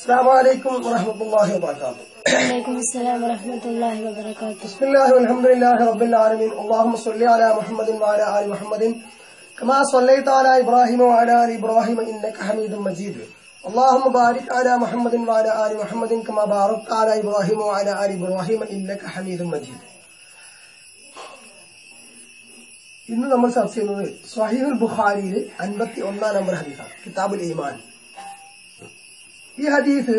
السلام عليكم ورحمة الله وبركاته وعليكم السلام ورحمة الله وبركاته بسم الله والحمد لله رب العالمين اللهم صل على محمد وعلى آل محمد كما صليت على إبراهيم وعلى آل إبراهيم إنك حميد مجيد اللهم بارك على محمد وعلى آل محمد كما باركت على إبراهيم وعلى آل إبراهيم إنك حميد مجيد ഇന്ന് നമ്മൾ ചർച്ച ചെയ്യുന്നത് സ്വഹീഹുൽ ബുഖാരിയിൽ അൻപത്തി ഒന്നാം നമ്പർ ഹദീസാണ് കിതാബുൽ ഈമാൻ ഈ ഹദീസ്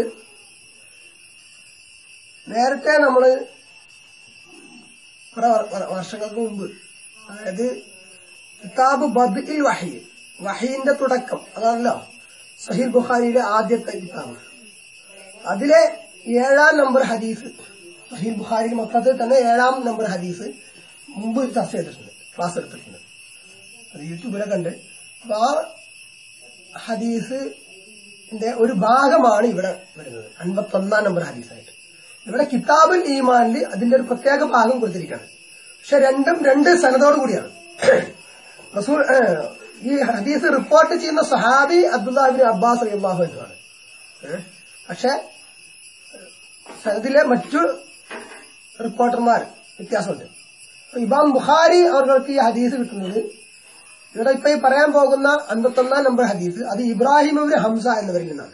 നേരത്തെ നമ്മള് കുറെ വർ- വർ- വർഷങ്ങൾക്ക് മുമ്പ് അതായത് കിതാബ് ബദ്ഇൽ വഹി വഹീന്റെ തുടക്കം അതാണല്ലോ സഹീൽ ബുഖാരിയുടെ ആദ്യത്തെ കിതാബ് അതിലെ ഏഴാം നമ്പർ ഹദീസ് സഹീൽ ബുഖാരിയിൽ മൊത്തത്തിൽ തന്നെ ഏഴാം നമ്പർ ഹദീസ് മുമ്പ് ചർച്ച ചെയ്തിട്ടുണ്ട് ക്ലാസ് എടുത്തിട്ടുണ്ട് അത് യൂട്യൂബിലൊക്കെ ഉണ്ട് അപ്പൊ ആ ഹദീസിന്റെ ഒരു ഭാഗമാണ് ഇവിടെ വരുന്നത് അൻപത്തൊന്നാം നമ്പർ ഹദീസായിട്ട് ഇവിടെ കിതാബുൽ ഈമാനിൽ അതിന്റെ ഒരു പ്രത്യേക ഭാഗം കൊടുത്തിരിക്കുകയാണ് പക്ഷെ രണ്ടും രണ്ട് സനതോട് കൂടിയാണ് റസൂൽ ഏഹ്, ഈ ഹദീസ് റിപ്പോർട്ട് ചെയ്യുന്ന സഹാബി അബ്ദുല്ലാഹിബിൻ അബ്ബാസ് അള്ളാഹു എന്നാണ് ഏഹ്, പക്ഷെ സനദിലെ മറ്റു റിപ്പോർട്ടർമാർ വ്യത്യാസമുണ്ട് അപ്പൊ ഇമാം ബുഖാരി അവർക്ക് ഈ ഹദീസ് കിട്ടുന്നത് ഇവിടെ ഇപ്പൊ ഈ പറയാൻ പോകുന്ന അൻപത്തൊന്നാം നമ്പർ ഹദീസ് അത് ഇബ്രാഹിം ഇബ്നു ഹംസ എന്നവരിൽ നിന്നാണ്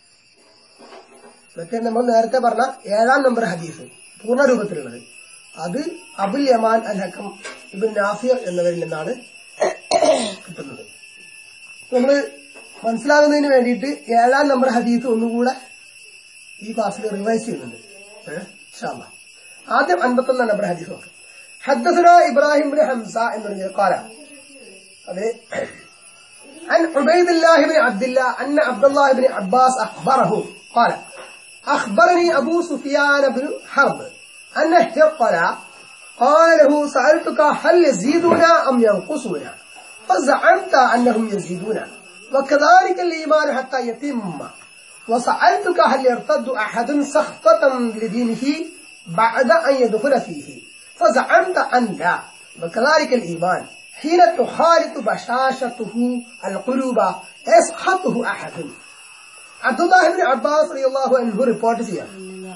മറ്റേ നമ്മൾ നേരത്തെ പറഞ്ഞ ഏഴാം നമ്പർ ഹദീസ് പൂർണ്ണ രൂപത്തിലുള്ളത് അത് അബുൽ യമാൻ അൽ ഹക്കം ഇബിൻ നാഫിർ എന്നിവരിൽ നിന്നാണ് കിട്ടുന്നത് നമ്മൾ മനസ്സിലാകുന്നതിന് വേണ്ടിയിട്ട് ഏഴാം നമ്പർ ഹദീസ് ഒന്നുകൂടെ ഈ ക്ലാസ്സിൽ റിവൈസ് ചെയ്യുന്നുണ്ട് ഏഹ്? ഇൻഷാ അല്ലാ. ആദ്യം അൻപത്തൊന്നാം നമ്പർ ഹദീസ് നോക്കാം حدثنا إبراهيم بن حمزة بن قال أبي عن عبيد الله بن عبد الله أن عبد الله بن عباس أخبره قال أخبرني أبو سفيان بن حرب أن هرقل قال له سألتك هل يزيدنا أم ينقصنا فزعمت أنهم يزيدون وكذلك الإيمان حتى يتم وسألتك هل يرتد أحد سخطة لدينه بعد أن يدخل فيه فزعمت أن لا وكذلك الإيمان حين تخالط بشاشته القلوب يسخطه أحد عبد الله بن عباس رضي الله عنه റിപ്പോർട്ട് ചെയ്യാം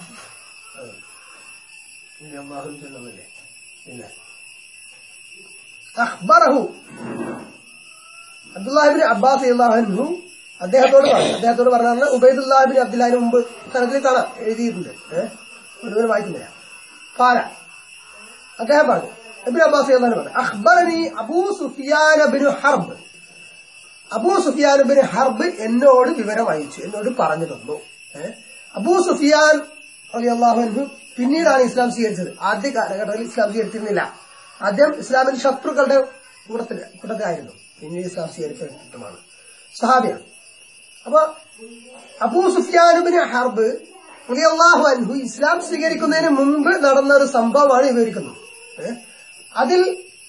അഖ്ബറഹു അബ്ദുല്ലാഹിബിൻ അബ്ബാസ് അള്ളാഹു അദ്ദേഹത്തോട് പറഞ്ഞു അദ്ദേഹത്തോട് പറഞ്ഞാൽ ഉബൈദുല്ലാഹിബിൻ അബ്ദുല്ലാഹിന് മുമ്പ് സ്ഥലത്തിൽ കാണാം എഴുതിയിട്ടുണ്ട് ഏഹ് മുഴുവൻ വായിക്കുന്നില്ല കാല അദ്ദേഹം പറഞ്ഞു ഇബ്നു അബ്ബാസ് അള്ളാഹു പറഞ്ഞു അഖ്ബറനി Abu Sufyan bin Harb Abu Sufyan bin Harb എന്നോട് വിവരം അയച്ചു എന്നോട് പറഞ്ഞു തന്നു ഏഹ്? അബൂ സുഫിയാൻ അള്ളാഹു പിന്നീടാണ് ഇസ്ലാം സ്വീകരിച്ചത് ആദ്യ കാലഘട്ടത്തിൽ ഇസ്ലാം സ്വീകരിച്ചിരുന്നില്ല ആദ്യം ഇസ്ലാമിന്റെ ശത്രുക്കളുടെ കൂട്ടത്തിൽ കൂട്ടത്തിലായിരുന്നു പിന്നീട് ഇസ്ലാം സ്വീകരിച്ച വ്യക്തിത്വമാണ് സഹാബിയാണ് അപ്പൊ അബൂ സുഫിയാൻ ബിൻ ഹർബ് അള്ളാഹു അൻഹു ഇസ്ലാം സ്വീകരിക്കുന്നതിന് മുമ്പ് നടന്ന ഒരു സംഭവമാണ് വിവരിക്കുന്നത് ഏഹ്? അതിൽ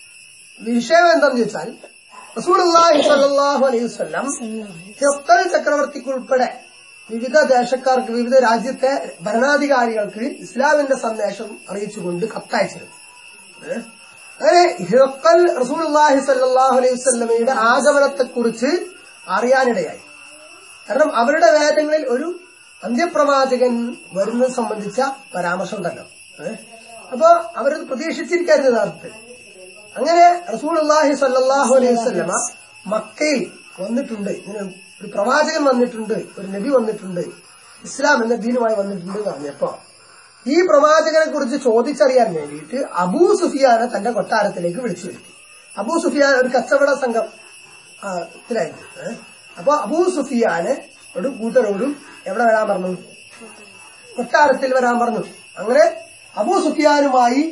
വിഷയം എന്താണെന്ന് ചോദിച്ചാൽ റസൂലുള്ളാഹി സ്വല്ലല്ലാഹു അലൈഹി വസല്ലം ഹിർക്കൽ ചക്രവർത്തിക്കുൾപ്പെടെ വിവിധ ദേശക്കാർക്ക് വിവിധ രാജ്യത്തെ ഭരണാധികാരികൾക്ക് ഇസ്ലാമിന്റെ സന്ദേശം അറിയിച്ചുകൊണ്ട് കത്തയച്ചിരുന്നു ഏഹ്? അങ്ങനെ ഹിർക്കൽ റസൂലുള്ളാഹി സ്വല്ലല്ലാഹു അലൈഹി വസല്ലമയുടെ ആഗമനത്തെക്കുറിച്ച് അറിയാനിടയായി കാരണം അവരുടെ വേദങ്ങളിൽ ഒരു അന്ത്യപ്രവാചകൻ വരുന്നത് സംബന്ധിച്ച പരാമർശം ഉണ്ടല്ലോ ഏഹ്? അപ്പൊ അവരത് പ്രതീക്ഷിച്ചിരിക്കായിരുന്നു യഥാർത്ഥത്തിൽ അങ്ങനെ റസൂൽ അള്ളാഹി സല്ലാഹു അലൈഹി വസല്ലമ മക്കയിൽ വന്നിട്ടുണ്ട് ഇങ്ങനെ ഒരു പ്രവാചകൻ വന്നിട്ടുണ്ട് ഒരു നബി വന്നിട്ടുണ്ട് ഇസ്ലാം എന്ന ദീനുമായി വന്നിട്ടുണ്ട് എന്ന് പറഞ്ഞപ്പോ ഈ പ്രവാചകനെ കുറിച്ച് ചോദിച്ചറിയാൻ വേണ്ടിയിട്ട് അബൂ സുഫിയാനെ തന്റെ കൊട്ടാരത്തിലേക്ക് വിളിച്ചു വരുത്തി അബൂ സുഫിയാൻ ഒരു കച്ചവട സംഘം ആ, ത്തിലായിരുന്നു ഏഹ്? അപ്പൊ അബൂ സുഫിയാന് ഒരു കൂട്ടരോടും എവിടെ വരാൻ പറഞ്ഞു കൊട്ടാരത്തിൽ വരാൻ പറഞ്ഞു അങ്ങനെ അബൂ സുഫിയാനുമായി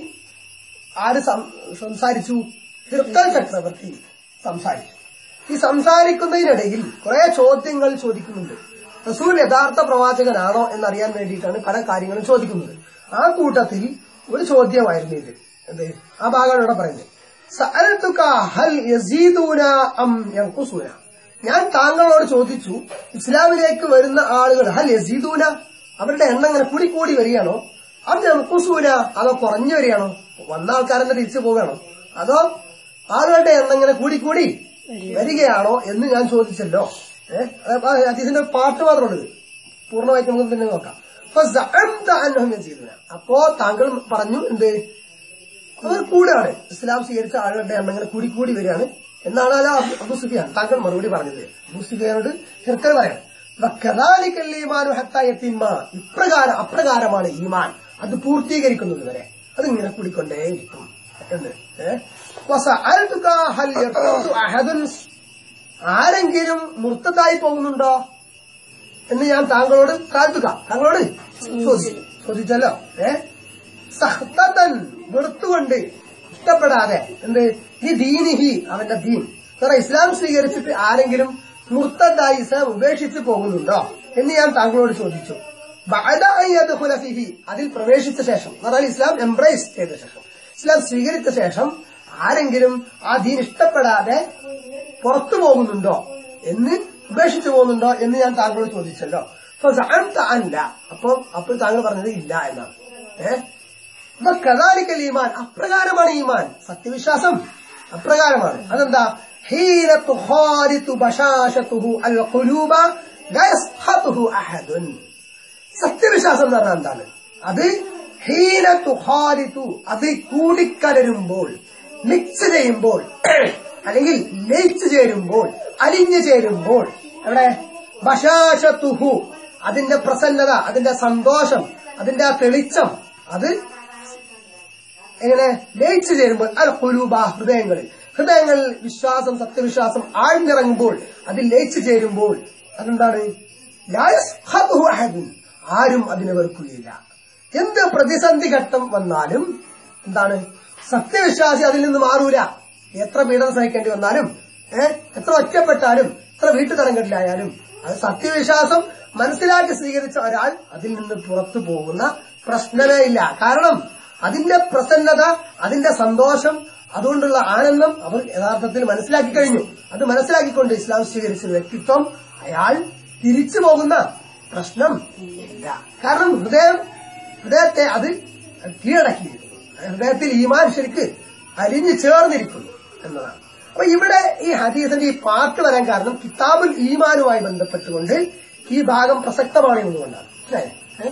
ആര് സം- സംസാരിച്ചു ഹിർക്കൽ ചക്രവർത്തി സംസാരിച്ചു ഈ സംസാരിക്കുന്നതിനിടയിൽ കുറെ ചോദ്യങ്ങൾ ചോദിക്കുന്നുണ്ട് റസൂൽ യഥാർത്ഥ പ്രവാചകനാണോ എന്നറിയാൻ വേണ്ടിയിട്ടാണ് പല കാര്യങ്ങളും ചോദിക്കുന്നത് ആ കൂട്ടത്തിൽ ഒരു ചോദ്യമായിരുന്നു ഇത് എന്ത് ആ ഭാഗമാണ് ഇവിടെ പറയുന്നത് സഅൽതുക ഹൽ യസീദൂന അം യൻഖുസൂന ഞാൻ താങ്കളോട് ചോദിച്ചു ഇസ്ലാമിലേക്ക് വരുന്ന ആളുകൾ ഹൽ യസീദൂന അവരുടെ എണ്ണം ഇങ്ങനെ കൂടി കൂടി വരികയാണോ അത് യൻഖുസൂന അതോ കുറഞ്ഞു വരികയാണോ വന്ന ആൾക്കാരെന്നെ തിരിച്ചു പോവുകയാണോ അതോ ആളുകളുടെ എണ്ണം ഇങ്ങനെ കൂടി കൂടി വരികയാണോ എന്ന് ഞാൻ ചോദിച്ചല്ലോ ഏഹ് അതിന്റെ പാട്ട് മാത്രമുള്ളത് പൂർണ്ണമായിട്ട് നമുക്ക് പിന്നെ നോക്കാം അപ്പൊ സഅംത അന്നഹും യസീദുന. അപ്പോ താങ്കൾ പറഞ്ഞു എന്ത് അവർ കൂടാണ് ഇസ്ലാം സ്വീകരിച്ച ആളുകളുടെ എണ്ണം ഇങ്ങനെ കൂടി കൂടി വരികയാണ് എന്നാണ് അല്ല അബു സുഫിയാൻ താങ്കൾ മറുപടി പറഞ്ഞത് അബു സുഫിയാനോട് ഹിർക്കൽ പറയാണ് വക്കദാലിക്കൽ ഈമാനു ഹത്താ യത്തിമ്മ. ഇപ്രകാരം അപ്രകാരമാണ് ഈമാൻ അത് പൂർത്തീകരിക്കുന്നത് വരെ അതിങ്ങനെ കൂടിക്കൊണ്ടേയിരിക്കും എന്ന് ഏ? വസഅൽതുക ഹൽ യർതദ്ദു അഹദുൻ ആരെങ്കിലും മുർത്തതായി പോകുന്നുണ്ടോ എന്ന് ഞാൻ താങ്കളോട് കാത്തുക താങ്കളോട് ചോദിച്ചു ചോദിച്ചല്ലോ ഏ സഹ്തൻ വെറുത്തുകൊണ്ട് ഇഷ്ടപ്പെടാതെ എന്ത് ഈ ദീനിഹി അവന്റെ ദീൻ സാറേ ഇസ്ലാം സ്വീകരിച്ചിട്ട് ആരെങ്കിലും മുർത്തതായി ഇസ്ലാം ഉപേക്ഷിച്ച് പോകുന്നുണ്ടോ എന്ന് ഞാൻ താങ്കളോട് ചോദിച്ചു ബഅദ അൻ യദ്ഖുല ഫീഹി അതിൽ പ്രവേശിച്ച ശേഷം എന്ന് പറഞ്ഞാൽ ഇസ്ലാം എംബ്രേസ് ചെയ്ത ശേഷം ഇസ്ലാം സ്വീകരിച്ച ശേഷം ആരെങ്കിലും ആ ദീൻ ഇഷ്ടപ്പെടാതെ പുറത്തു പോകുന്നുണ്ടോ എന്ന് ഉപേക്ഷിച്ചു പോകുന്നുണ്ടോ എന്ന് ഞാൻ താങ്കളോട് ചോദിച്ചല്ലോ അപ്പൊ സഅംത അല്ല അപ്പൊ അപ്പോൾ താങ്കൾ പറഞ്ഞത് ഇല്ല എന്നാണ് ഏഹ് അപ്പൊ കദാലിക്കൽ ഈമാൻ അപ്രകാരമാണ് ഈമാൻ സത്യവിശ്വാസം അപ്രകാരമാണ് അതെന്താ ഹീന തുഖാരിതു ബശാശതുഹു അൽ ഖുലൂബ ലാ യസ്ഖതുഹു അഹദുൻ സത്യവിശ്വാസം എന്ന് പറഞ്ഞാൽ എന്താണ് അത് ഹീന തുഹാരിത്തു അത് കൂടിക്കലരുമ്പോൾ മിക്സ് ചെയ്യുമ്പോൾ അല്ലെങ്കിൽ ലയിച്ചു ചേരുമ്പോൾ അലിഞ്ഞു ചേരുമ്പോൾ എവിടെ ബഷാശത്തുഹു അതിന്റെ പ്രസന്നത അതിന്റെ സന്തോഷം അതിന്റെ ആ തെളിച്ചം അത് എങ്ങനെ ലയിച്ചു ചേരുമ്പോൾ അൽ കുലൂബ ഹൃദയങ്ങളിൽ ഹൃദയങ്ങളിൽ വിശ്വാസം സത്യവിശ്വാസം ആഴ്ന്നിറങ്ങുമ്പോൾ അതിൽ ലയിച്ചു ചേരുമ്പോൾ അതെന്താണ് ലാ യസ്ഖതുഹു അഹദുൻ. ആരും അതിനെ വെറുക്കുകയില്ല എന്ത് പ്രതിസന്ധി ഘട്ടം വന്നാലും എന്താണ് സത്യവിശ്വാസി അതിൽ നിന്ന് മാറൂല എത്ര പീഡനം സഹിക്കേണ്ടി വന്നാലും ഏഹ് എത്ര ഒറ്റപ്പെട്ടാലും എത്ര വീട്ടുതടങ്കലിലായാലും അത് സത്യവിശ്വാസം മനസ്സിലാക്കി സ്വീകരിച്ച ഒരാൾ അതിൽ നിന്ന് പുറത്തു പോകുന്ന പ്രശ്നമേ ഇല്ല കാരണം അതിന്റെ പ്രസന്നത അതിന്റെ സന്തോഷം അതുകൊണ്ടുള്ള ആനന്ദം അവർ യഥാർത്ഥത്തിൽ മനസ്സിലാക്കി കഴിഞ്ഞു അത് മനസ്സിലാക്കിക്കൊണ്ട് ഇസ്ലാം സ്വീകരിച്ച വ്യക്തിത്വം അയാൾ തിരിച്ചു പോകുന്ന പ്രശ്നം ഇല്ല കാരണം ഹൃദയം ഹൃദയത്തെ അത് കീഴടക്കിയിരിക്കുന്നു ഹൃദയത്തിൽ ഈമാൻ ശരിക്ക് അലിഞ്ഞു ചേർന്നിരിക്കുന്നു എന്നതാണ് അപ്പൊ ഇവിടെ ഈ ഹദീസിന്റെ ഈ പാട്ട് വരാൻ കാരണം കിതാബുൽ ഈമാനുമായി ബന്ധപ്പെട്ടുകൊണ്ട് ഈ ഭാഗം പ്രസക്തമാണ് എന്നുകൊണ്ടാണ് മനസ്സിലായോ? ഏ?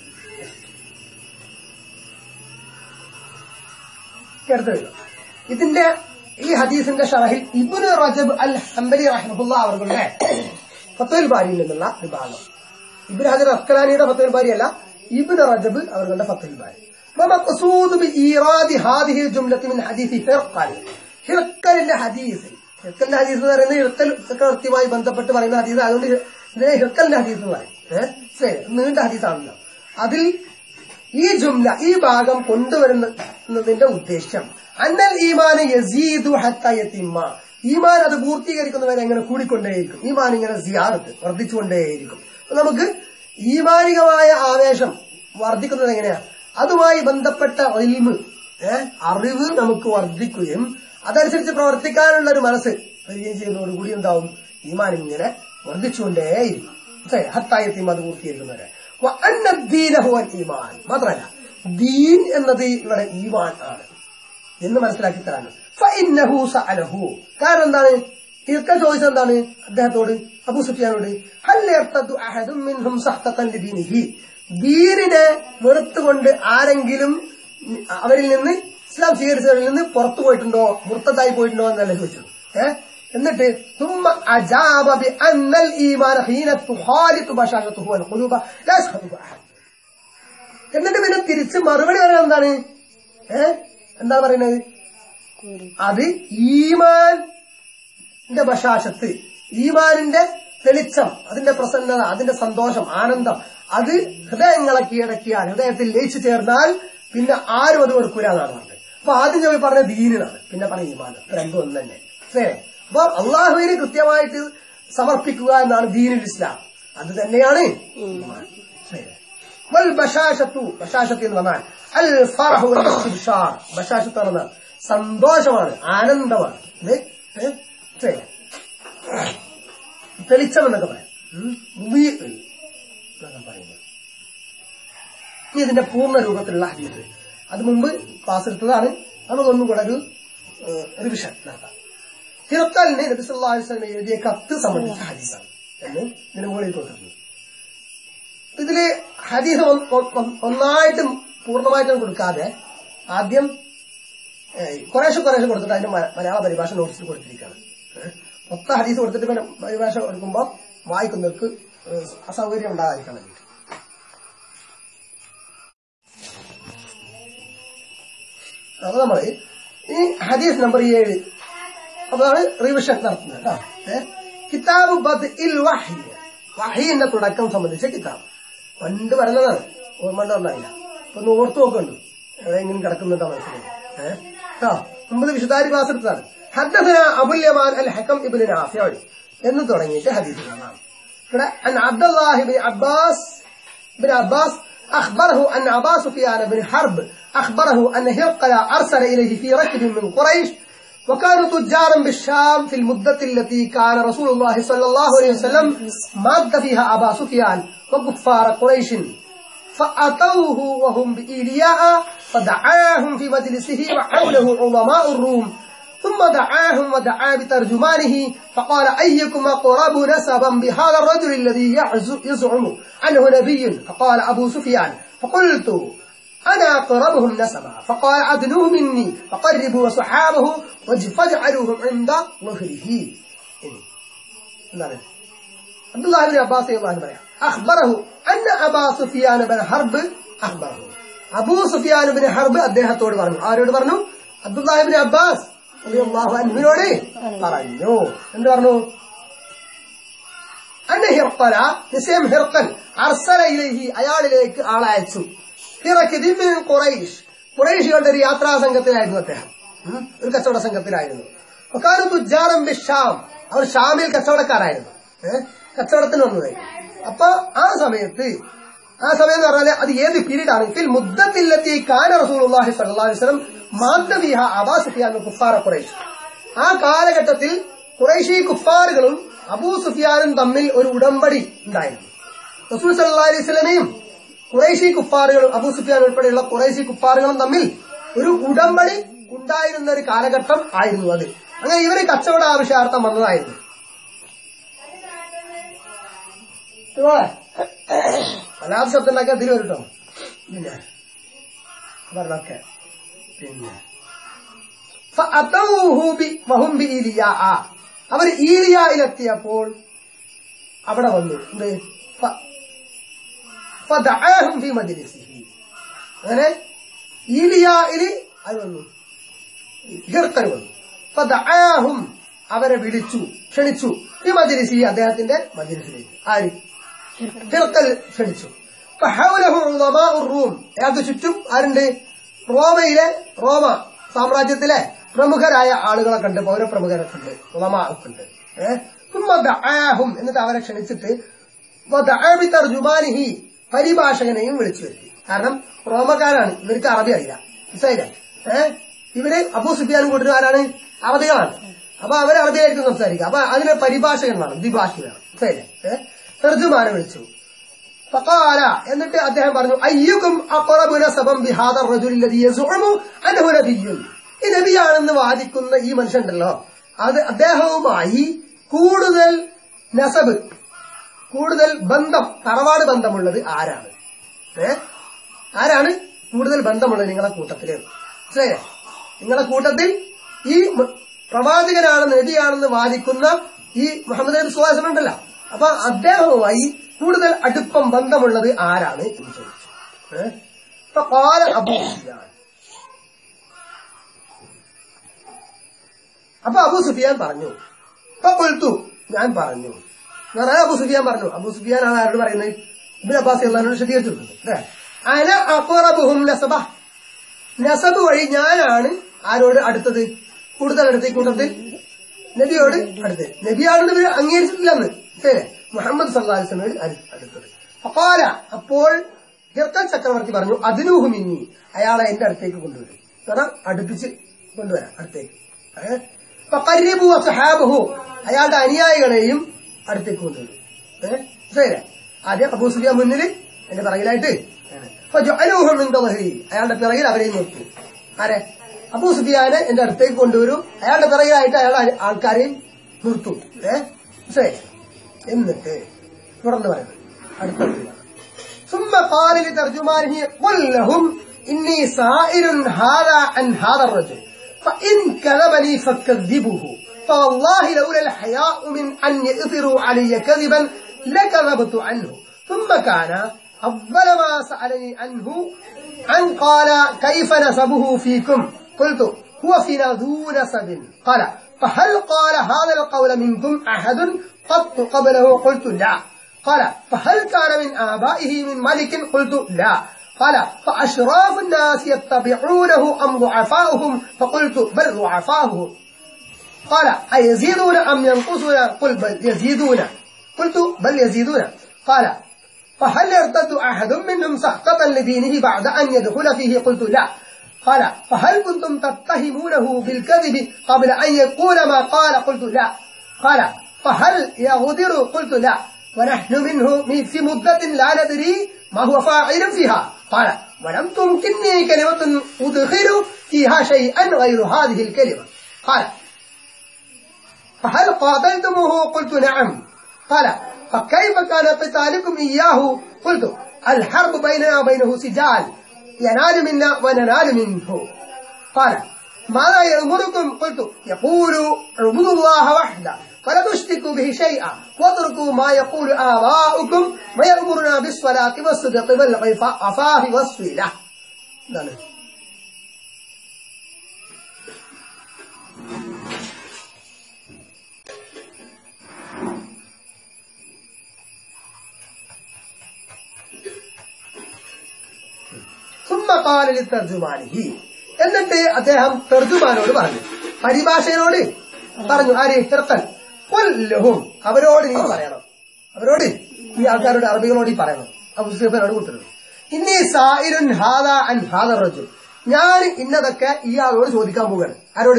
അടുത്ത വരിക. ഇതിന്റെ ഈ ഹദീസിന്റെ ഷറഹിൽ ഇബ്നു റജബ് അൽ ഹംബലി റഹ്മഹുല്ല അവരുടെ ഫത്തുൽ ബാരിയിൽ നിന്നുള്ള ഒരു ഭാഗം ഇബ്നു ഹജർ അസ്കലാനിയുടെ ഫത്തുൽ ബാരി അല്ല ഇബ്നു റജബ് അവരുടെ ഫത്തുൽ ബാരി ومقصود بإيراد هذه الجملة من حديث هرقل ഹിർക്കലിന്റെ ഹദീസ് ഹിർക്കലിന്റെ ഹദീസ് എന്ന് പറയുന്നത് ഹിർക്കൽ ചക്രവർത്തിയുമായി ബന്ധപ്പെട്ട് പറയുന്ന ഹദീസ് അതുകൊണ്ട് ഇതിനെ ഹിർക്കലിന്റെ ഹദീസ് എന്ന് പറയും ഏഹ് ശരി നീണ്ട ഹദീസാണല്ലോ അതിൽ ഈ ജുംല ഈ ഭാഗം കൊണ്ടുവരുന്നതിന്റെ ഉദ്ദേശം അന്നൽ ഈമാൻ യസീദു ഹത്ത യത്തിമ്മ ഈമാൻ അത് പൂർത്തീകരിക്കുന്നവരെ എങ്ങനെ കൂടിക്കൊണ്ടേയിരിക്കും ഈമാൻ ഇങ്ങനെ സിയാറത്ത് വർദ്ധിച്ചുകൊണ്ടേയിരിക്കും അപ്പൊ നമുക്ക് ഈമാനികമായ ആവേശം വർദ്ധിക്കുന്നത് എങ്ങനെയാ അതുമായി ബന്ധപ്പെട്ട ഇൽമ് ഏഹ് അറിവ് നമുക്ക് വർദ്ധിക്കുകയും അതനുസരിച്ച് പ്രവർത്തിക്കാനുള്ള ഒരു മനസ്സ് വരികയും ചെയ്യുന്നതോടുകൂടി എന്താവും ഈമാൻ ഇങ്ങനെ വർദ്ധിച്ചുകൊണ്ടേയിരിക്കും മനസ്സിലായോ? ഹത്തായത്തെയും അത് പൂർത്തീകരിക്കുന്നവരെ വഅന്ന ദീന ഹുവൽ ഈമാൻ മാത്രമല്ല ദീൻ എന്നത് ഇവിടെ ഈമാൻ ആണ് എന്ന് മനസ്സിലാക്കി തരാണ് ഫഇന്നഹു സഅലഹു കാരണം എന്താണ് ഇർക്കൽ ചോദിച്ചത് എന്താണ് അദ്ദേഹത്തോട് അബൂ സുഫിയാനോട് ഹൽ യർതദു അഹദും മിൻഹും സഖ്തൻ ലിദീനിഹി ദീനിനെ വെറുത്തുകൊണ്ട് ആരെങ്കിലും അവരിൽ നിന്ന് ഇസ്ലാം സ്വീകരിച്ചവരിൽ നിന്ന് പുറത്തു പോയിട്ടുണ്ടോ മുർത്തതായി പോയിട്ടുണ്ടോ എന്നല്ല ചോദിച്ചത് ഏഹ് എന്നിട്ട് ثم أجاب بأن الإيمان حين تخالط بشاشته والقلوب لا يسخطه أحد എന്നിട്ട് പിന്നെ തിരിച്ച് മറുപടി പറയാൻ എന്താണ് ഏ എന്താ പറയുന്നത് അത് ഈമാന്റെ ബഷാശത്ത് ഈമാനിന്റെ തെളിച്ചം അതിന്റെ പ്രസന്നത അതിന്റെ സന്തോഷം ആനന്ദം അത് ഹൃദയങ്ങളെ കീഴടക്കിയാൽ ഹൃദയത്തിൽ ലയിച്ചു ചേർന്നാൽ പിന്നെ ആരും അത് കൊടുക്കൂല എന്നാണ് പറഞ്ഞത് അപ്പൊ ആദ്യം ചോദി പറഞ്ഞ ദീനിനാണ് പിന്നെ പറഞ്ഞ ഈമാൻ ഇത് രണ്ടും ഒന്ന് തന്നെ ശരി അപ്പൊ അള്ളാഹുവിന് കൃത്യമായിട്ട് സമർപ്പിക്കുക എന്നാണ് ദീനുൽ ഇസ്ലാം അത് തന്നെയാണ് ഈമാൻ ശരി വൽ ബഷാശത്തു ബഷാശത്ത് എന്ന് പറഞ്ഞാൽ അൽ ഫറഹു വൽ ഇസ്തിബ്ഷാർ ബഷാശത്ത് എന്ന് പറഞ്ഞാൽ സന്തോഷമാണ് ആനന്ദമാണ് ഇത് ഏ? ശരി. തെളിച്ചം എന്നൊക്കെ പറയാം ഉം. മുബീ എന്നൊക്കെ പറയുന്നത് ഇനി ഇതിന്റെ പൂർണ്ണ രൂപത്തിലുള്ള ഹദീസ് അത് മുമ്പ് ക്ലാസ് എടുത്തതാണ് നമുക്കൊന്നും കൂടെ ഒരു റിവിഷൻ നടത്താം ഹിറക്കാലിന് നബി സല്ലല്ലാഹു അലൈഹി വസല്ലം എഴുതിയ കത്ത് സംബന്ധിച്ച ഹദീസാണ് എന്ന് ഇതിന് മുകളിൽ കൊടുത്തിട്ടുണ്ട് ഹദീസ് ഒന്ന്- ഒന്ന്- ഒന്നായിട്ടും പൂർണ്ണമായിട്ടും കൊടുക്കാതെ ആദ്യം ഏഹ്, കുറേശ്ശെ കുറേശ്ശെ കൊടുത്തിട്ട് അതിന്റെ മ- മലയാള പരിഭാഷ നോട്ട്സിൽ കൊടുത്തിരിക്കുകയാണ് ഏഹ്. മൊത്തം ഹദീസ് കൊടുത്തിട്ട് പിന്നെ പരിഭാഷ കൊടുക്കുമ്പോൾ വായിക്കുന്നവർക്ക് ഏഹ്, അസൗകര്യം ഉണ്ടാകാതിരിക്കാൻ വേണ്ടിയിട്ട് അപ്പൊ നമ്മള് ഈ ഹദീസ് നമ്പർ ഏഴ് അതാണ് റിവിഷൻ നടത്തുന്നത് കേട്ടോ ഏ? കിതാബ് ബദ് ഇൽ വഹി വഹീന്റെ തുടക്കം സംബന്ധിച്ച കിതാബ് പണ്ട് പറഞ്ഞതാണ് ഓർമ്മ ഉണ്ടായില്ല അപ്പൊ ഒന്ന് ഓർത്തു നോക്കുന്നുണ്ട് എവിടെയെങ്കിലും കിടക്കുന്നുണ്ടോ മനസ്സിലായി ഏഹ് കേട്ടോ നമ്മൾ വിശുദ്ധാരി ക്ലാസ് എടുത്തതാണ് ഹദ്ദസന അബുൽ യമാൻ അൽ ഹക്കം ഇബ്നു നാഫിഅ എന്ന് തുടങ്ങിയിട്ട് ഹദീസ് ഒന്നാണ് ഇവിടെ അൻ അബ്ദുല്ലാഹി ബിൻ അബ്ബാസ് بن عباس أخبره أن أبا سفيان بن حرب أخبره أن هرقل أرسل إليه في ركب من قريش وكانوا تجارا بالشام في المدة التي كان رسول الله صلى الله عليه وسلم ماد فيها أبا سفيان وكفار قريش فأتوه وهم بإيلياء فدعاهم في مجلسه وحوله عظماء الروم ثم دعاهم ودعا بترجمانه فقال أيكم أقرب نسبا بهذا الرجل الذي يعز- يزعم أنه نبي فقال أبو سفيان فقلت أنا أقربهم نسبا فقال أدنوه مني فقربوا صحابه واج- فاجعلوهم عند ظهره എന്താണ് അബ്ദുല്ലാഹിബിൻ അബ്ബാസ് അള്ളാഹു പറയാം അഖ്ബറഹു അന്ന അബാ സുഫിയാൻ ബിൻ ഹർബ് അഖ്ബറഹു അബൂ സുഫിയാൻ ബിൻ ഹർബ് അദ്ദേഹത്തോട് പറഞ്ഞു ആരോട് പറഞ്ഞു അബ്ദുല്ലാഹിബിൻ അബ്ബാസ് റളിയല്ലാഹു അൻഹുവിനോട് പറഞ്ഞു എന്ത് പറഞ്ഞു അന്ന ഹിർക്കല നിശ്ചയം ഹിർക്കൽ അർസല ഇലൈഹി അയാളിലേക്ക് ആളയച്ചു ഹിറക്കിതി മിൻ ഖുറൈഷ് ഖുറൈശികളുടെ ഒരു യാത്രാ സംഘത്തിലായിരുന്നു അദ്ദേഹം ഉം, ഒരു കച്ചവട സംഘത്തിലായിരുന്നു വക്കാലം തുജാറം ബിഷാം അവർ ഷാമിൽ കച്ചവടക്കാരായിരുന്നു ഏഹ് കച്ചവടത്തിന് വന്നതായിരുന്നു അപ്പൊ ആ സമയത്ത് ആ സമയം എന്ന് പറഞ്ഞാൽ അത് ഏത് പീരീഡ് ആണ് ഫിൽ മുദ്ദത്തിലെത്തി കാന റസൂലുള്ളാഹി സ്വല്ലല്ലാഹു അലൈഹി വസല്ലം മാദ്ദബിഹ അബാ സുഫിയാൻ കുഫാറ ഖുറൈശ് ആ കാലഘട്ടത്തിൽ ഖുറൈശി കുഫാറുകളും അബൂ സുഫിയാനും തമ്മിൽ ഒരു ഉടമ്പടി ഉണ്ടായിരുന്നു റസൂൽ സല്ലല്ലാഹു അലൈഹി വസല്ലമയും ഖുറൈശി കുഫാറുകളും അബൂ സുഫിയാൻ ഉൾപ്പെടെയുള്ള ഖുറൈശി കുഫാറുകളും തമ്മിൽ ഒരു ഉടമ്പടി ഉണ്ടായിരുന്ന ഒരു കാലഘട്ടം ആയിരുന്നു അത് അങ്ങനെ ഇവര് കച്ചവട ആവശ്യാർത്ഥം വന്നതായിരുന്നു ഇതുപോലെ വല്ലാത്ത ശബ്ദം ഉണ്ടാക്കിയാൽ അതിൽ വരും കേട്ടോ പിന്നെ പറഞ്ഞൊക്കെ പിന്നെ فأتوه ب- وهم بإيلياء. അവർ ഈലിയായിലെത്തിയപ്പോൾ അവിടെ വന്നു എന്ത് ഫ- فدعاهم في مجلسه. അങ്ങനെ ഈലിയായില് അത് വന്നു ഹിർക്കൽ വന്നു ഫദഅാഹും അവരെ വിളിച്ചു ക്ഷണിച്ചു ഈ മജ്ലിസി അദ്ദേഹത്തിന്റെ മജ്ലിസിലേക്ക് ആര് ഹിർക്കൽ ക്ഷണിച്ചു ഫഹൗലഹു ഉളമാഉ റൂം അയാൾക്ക് ചുറ്റും ആരുണ്ട് റോമയിലെ റോമ സാമ്രാജ്യത്തിലെ പ്രമുഖരായ ആളുകളൊക്കെ ഉണ്ട് പൗരപ്രമുഖരൊക്കെ ഉണ്ട് ഉളമാ ഒക്കെ ഉണ്ട് ഏഹ് ثم دعاهم എന്നിട്ട് അവരെ ക്ഷണിച്ചിട്ട് വദഅ ബിതർജുമാനിഹി പരിഭാഷകനെയും വിളിച്ചു വരുത്തി കാരണം റോമക്കാരാണ് ഇവർക്ക് അറബി അറിയില്ല മനസ്സിലായില്ലേ ഏഹ് ഇവര് അബൂ സുഫിയാനും കൂട്ടുകാരാണ് അറബികളാണ് അപ്പൊ അവർ അറബിയായിരിക്കും സംസാരിക്കുക അപ്പൊ അതിന് പരിഭാഷകൻ വേണം ദ്വിഭാഷ വേണം മനസ്സിലായില്ലേ ഏഹ് തർജുമാനെ വിളിച്ചു فقال എന്നിട്ട് അദ്ദേഹം പറഞ്ഞു അയ്യുക്കും അഖറബു നസബൻ ബിഹാദ الرجل الذي يزعم انه نبي ഈ നബിയാണെന്ന് വാദിക്കുന്ന ഈ മനുഷ്യനുണ്ടല്ലോ അത് അദ്ദേഹവുമായി കൂടുതൽ നസബ് കൂടുതൽ ബന്ധം തറവാട് ബന്ധമുള്ളത് ആരാണ് ഏ ആരാണ് കൂടുതൽ ബന്ധമുള്ളത് നിങ്ങളെ കൂട്ടത്തില് മനസ്സിലായില്ലേ നിങ്ങളെ കൂട്ടത്തിൽ ഈ മ- പ്രവാചകനാണെന്ന് നബിയാണെന്ന് വാദിക്കുന്ന ഈ മുഹമ്മദ് നബി സുഹാസൻ ഉണ്ടല്ലോ അപ്പൊ അദ്ദേഹവുമായി കൂടുതൽ അടുപ്പം ബന്ധമുള്ളത് ആരാണ് എന്ന് ചോദിച്ചു ഏ? അപ്പൊ കാല അബൂ സുഫിയാൻ അപ്പൊ അബൂ സുഫിയാൻ പറഞ്ഞു അപ്പൊ കൊൽത്തു ഞാൻ പറഞ്ഞു എന്ന് പറഞ്ഞാൽ അബൂ സുഫിയാൻ പറഞ്ഞു അബൂ സുഫിയാൻ ആണ് ആരോട് പറയുന്നത് ഇബിൻ അബ്ബാസ് അള്ളഹാനോട് വിശദീകരിച്ചു കൊടുക്കുന്നത് അല്ലേ അന അഖറബുഹും നസബ നസബ് വഴി ഞാനാണ് ആരോട് അടുത്തത് കൂടുതൽ അടുത്ത് ഈ കൂട്ടത്തിൽ നബിയോട് അടുത്ത് നബിയാണെന്ന് ഇവർ അംഗീകരിച്ചിട്ടില്ലെന്ന് ശരി മുഹമ്മദ് സല്ലാസ്ലമയോട് അടുത്തത് അപ്പാല അപ്പോൾ ഹിർക്കൽ ചക്രവർത്തി പറഞ്ഞു അതിനൂഹു മിന്നി അയാളെ എന്റെ അടുത്തേക്ക് കൊണ്ടുവരും കാരണം അടുപ്പിച്ച് കൊണ്ടുവരാം അടുത്തേക്ക് ഏഹ് ഫഖരിബു വസഹാബഹു അയാളുടെ അനുയായികളെയും അടുത്തേക്ക് കൊണ്ടുവരും ഏഹ് ശരി ആദ്യം അബൂ സുഫിയാൻ മുന്നിൽ എന്റെ പിറകിലായിട്ട് ഫജഅലൂഹു മിൻ ദഹരി അയാളുടെ പിറകിൽ അവരെയും നിർത്തി ആരെ അബൂ സുഫിയാനെ എന്റെ അടുത്തേക്ക് കൊണ്ടുവരും അയാളുടെ പിറകിലായിട്ട് അയാളുടെ ആൾക്കാരെയും നിർത്തും ഏഹ് ശരി എന്നിട്ട് തുടർന്ന് പറയുന്നത് അടുത്ത വരിക. ثم قال لترجمانه قل لهم إني سائل هذا عن هذا الرجل فإن كذبني فكذبوه فوالله لولا الحياء من أن يؤثروا علي كذبا لكذبت عنه ثم كان أول ما سألني عنه أن قال كيف نسبه فيكم قلت هو فينا ذو نسب قال فهل قال هذا القول منكم أحد قط قبله قلت لا قال فهل كان من آبائه من ملك قلت لا قال فأشراف الناس يتبعونه أم ضعفاؤهم فقلت بل ضعفاؤهم قال أيزيدون أم ينقصون قل بل يزيدون قلت بل يزيدون قال فهل يرتد أحد منهم سخطة لدينه بعد أن يدخل فيه قلت لا قال فهل كنتم تتهمونه بالكذب قبل أن يقول ما قال قلت لا قال فهل يغدر قلت لا ونحن منه في مدة لا ندري ما هو فاعل فيها قال ولم تمكنني كلمة أدخل فيها شيئا غير هذه الكلمة قال فهل قاتلتموه قلت نعم قال فكيف كان قتالكم إياه قلت الحرب بيننا وبينه سجال ينال منا وننال منه قال ماذا يأمركم قلت يقول اعبدوا الله وحده ولا تشركوا به شيئا واتركوا ما يقول آباؤكم ويأمرنا بالصلاة والصدق والعفاف والصلة ഇതാണ് സുമ്മക്കാലിൽ തർജുമാനിഹി എന്നിട്ട് അദ്ദേഹം തർജുമാനോട് പറഞ്ഞു പരിഭാഷയോട് പറഞ്ഞു ആര് ഹിർത്തൻ കൊല്ലഹും അവരോട് നീ പറയണം അവരോട് ഈ ആൾക്കാരോട് അറബികളോട് ഈ പറയണം അബുസേഫനോട് കൊടുത്തിട്ടുണ്ട് ഇന്നീ സായിരൻ ഹാദ അൻ ഹാദ റജു ഞാൻ ഇന്നതൊക്കെ ഇയാളോട് ചോദിക്കാൻ പോവുകയാണ് ആരോട്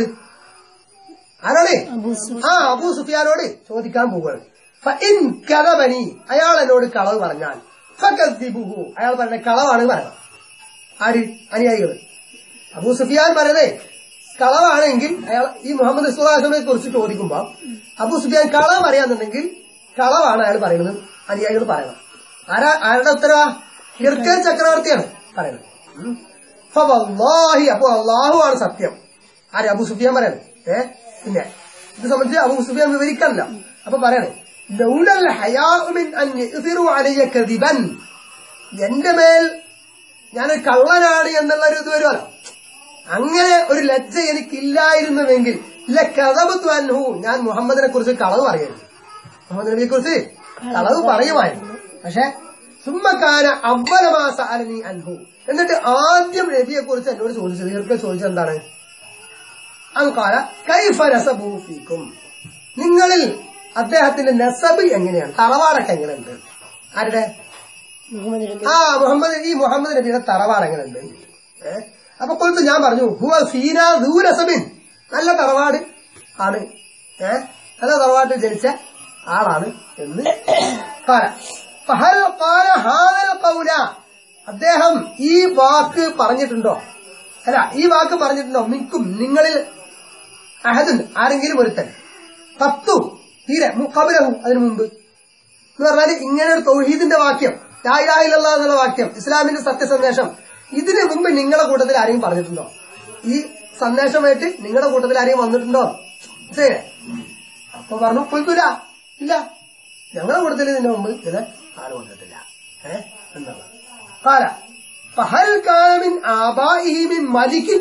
ആരോട് അബൂ സുഫിയാൻ ആ അബൂ സുഫിയാനോട് ചോദിക്കാൻ പോവുകയാണ് ഫഇൻ കഥബനി അയാൾ എന്നോട് കളവ് പറഞ്ഞാൽ ഫകദ്ദിബുഹു അയാൾ പറഞ്ഞ കളവാണ് പറയണം ആര് അനുയായികൾ അബൂ സുഫിയാൻ പറഞ്ഞതേ കളവാണെങ്കിൽ അയാൾ ഈ മുഹമ്മദ് ഇസ്ലാമിനെ കുറിച്ച് ചോദിക്കുമ്പോ അബൂ സുഫിയാൻ കളവ് പറയാന്നുണ്ടെങ്കിൽ കളവാണ് അയാൾ പറയുന്നത് അനുയായികൾ പറയണം ആരാ ആരുടെ ഉത്തരവാ ഹിർക്കൻ ചക്രവർത്തിയാണ് പറയുന്നത് ഉം. ഫവല്ലാഹി അപ്പൊ അള്ളാഹു ആണ് സത്യം ആര് അബൂ സുഫിയാൻ പറയണേ ഏ പിന്നെ ഇത് സംബന്ധിച്ച് അബൂ സുഫിയാൻ വിവരിക്കാനില്ല അപ്പൊ പറയണേ ലൗലൽ ഹയാഉ മിൻ അൻ യസിറു അലയ്യ കദിബൻ എന്റെ മേൽ ഞാനൊരു കള്ളനാണ് എന്നുള്ള ഒരു ഇത് വരുമല്ലോ അങ്ങനെ ഒരു ലജ്ജ എനിക്കില്ലായിരുന്നുവെങ്കിൽ ഇല്ല കഥബത്തു അൻഹു ഞാൻ മുഹമ്മദിനെ കുറിച്ച് കളവ് പറയുന്നു മുഹമ്മദ് നബിയെ കുറിച്ച് കളവ് പറയുമായിരുന്നു പക്ഷെ സുമ്മക്കാന അവലമാസ അലനി അൻഹു എന്നിട്ട് ആദ്യം നബിയെ കുറിച്ച് എന്നോട് ചോദിച്ചത് ഇവർക്ക് ചോദിച്ചത് എന്താണ് അങ്കാല കൈഫ രസഭൂഫിക്കും നിങ്ങളിൽ അദ്ദേഹത്തിന്റെ നസബ് എങ്ങനെയാണ് തറവാടൊക്കെ എങ്ങനെയുണ്ട് ആരുടെ മുഹമ്മദ് നബി ആ മുഹമ്മദ് ഈ മുഹമ്മദ് നബിയുടെ തറവാട് എങ്ങനെയുണ്ട് ഏ? അപ്പൊ കൊഴുത്ത് ഞാൻ പറഞ്ഞു ഹുവ ഫീന ദൂരസബിൻ നല്ല തറവാട് ആണ് ഏ നല്ല തറവാട്ടിൽ ജനിച്ച ആളാണ് എന്ന് കാല ഫഹൽ ഖാല ഹാദൽ ഖൗല അദ്ദേഹം ഈ വാക്ക് പറഞ്ഞിട്ടുണ്ടോ അല്ല ഈ വാക്ക് പറഞ്ഞിട്ടുണ്ടോ മിക്കും നിങ്ങളിൽ അഹദുൻ ആരെങ്കിലും ഒരുത്തൻ പത്തു തീരെ കബലഹു അതിനു മുമ്പ് എന്ന് പറഞ്ഞാൽ ഇങ്ങനെ ഒരു തൗഹീദിന്റെ വാക്യം ലായിലാഹില്ല എന്നുള്ള വാക്യം ഇസ്ലാമിന്റെ സത്യസന്ദേശം ഇതിനു മുമ്പ് നിങ്ങളുടെ കൂട്ടത്തിൽ ആരെയും പറഞ്ഞിട്ടുണ്ടോ ഈ സന്ദേശമായിട്ട് നിങ്ങളുടെ കൂട്ടത്തിൽ ആരെയും വന്നിട്ടുണ്ടോ ശരി അപ്പൊ പറഞ്ഞു കൊൽക്കൂല ഇല്ല ഞങ്ങളുടെ കൂട്ടത്തിൽ ഇതിനു മുമ്പ് ഇത് ആരും വന്നിട്ടില്ല ഏഹ് എന്താണ് കാല ഫഹൽ കാലമിൻ ആബാഇഹി മിൻ മലിക്കിൻ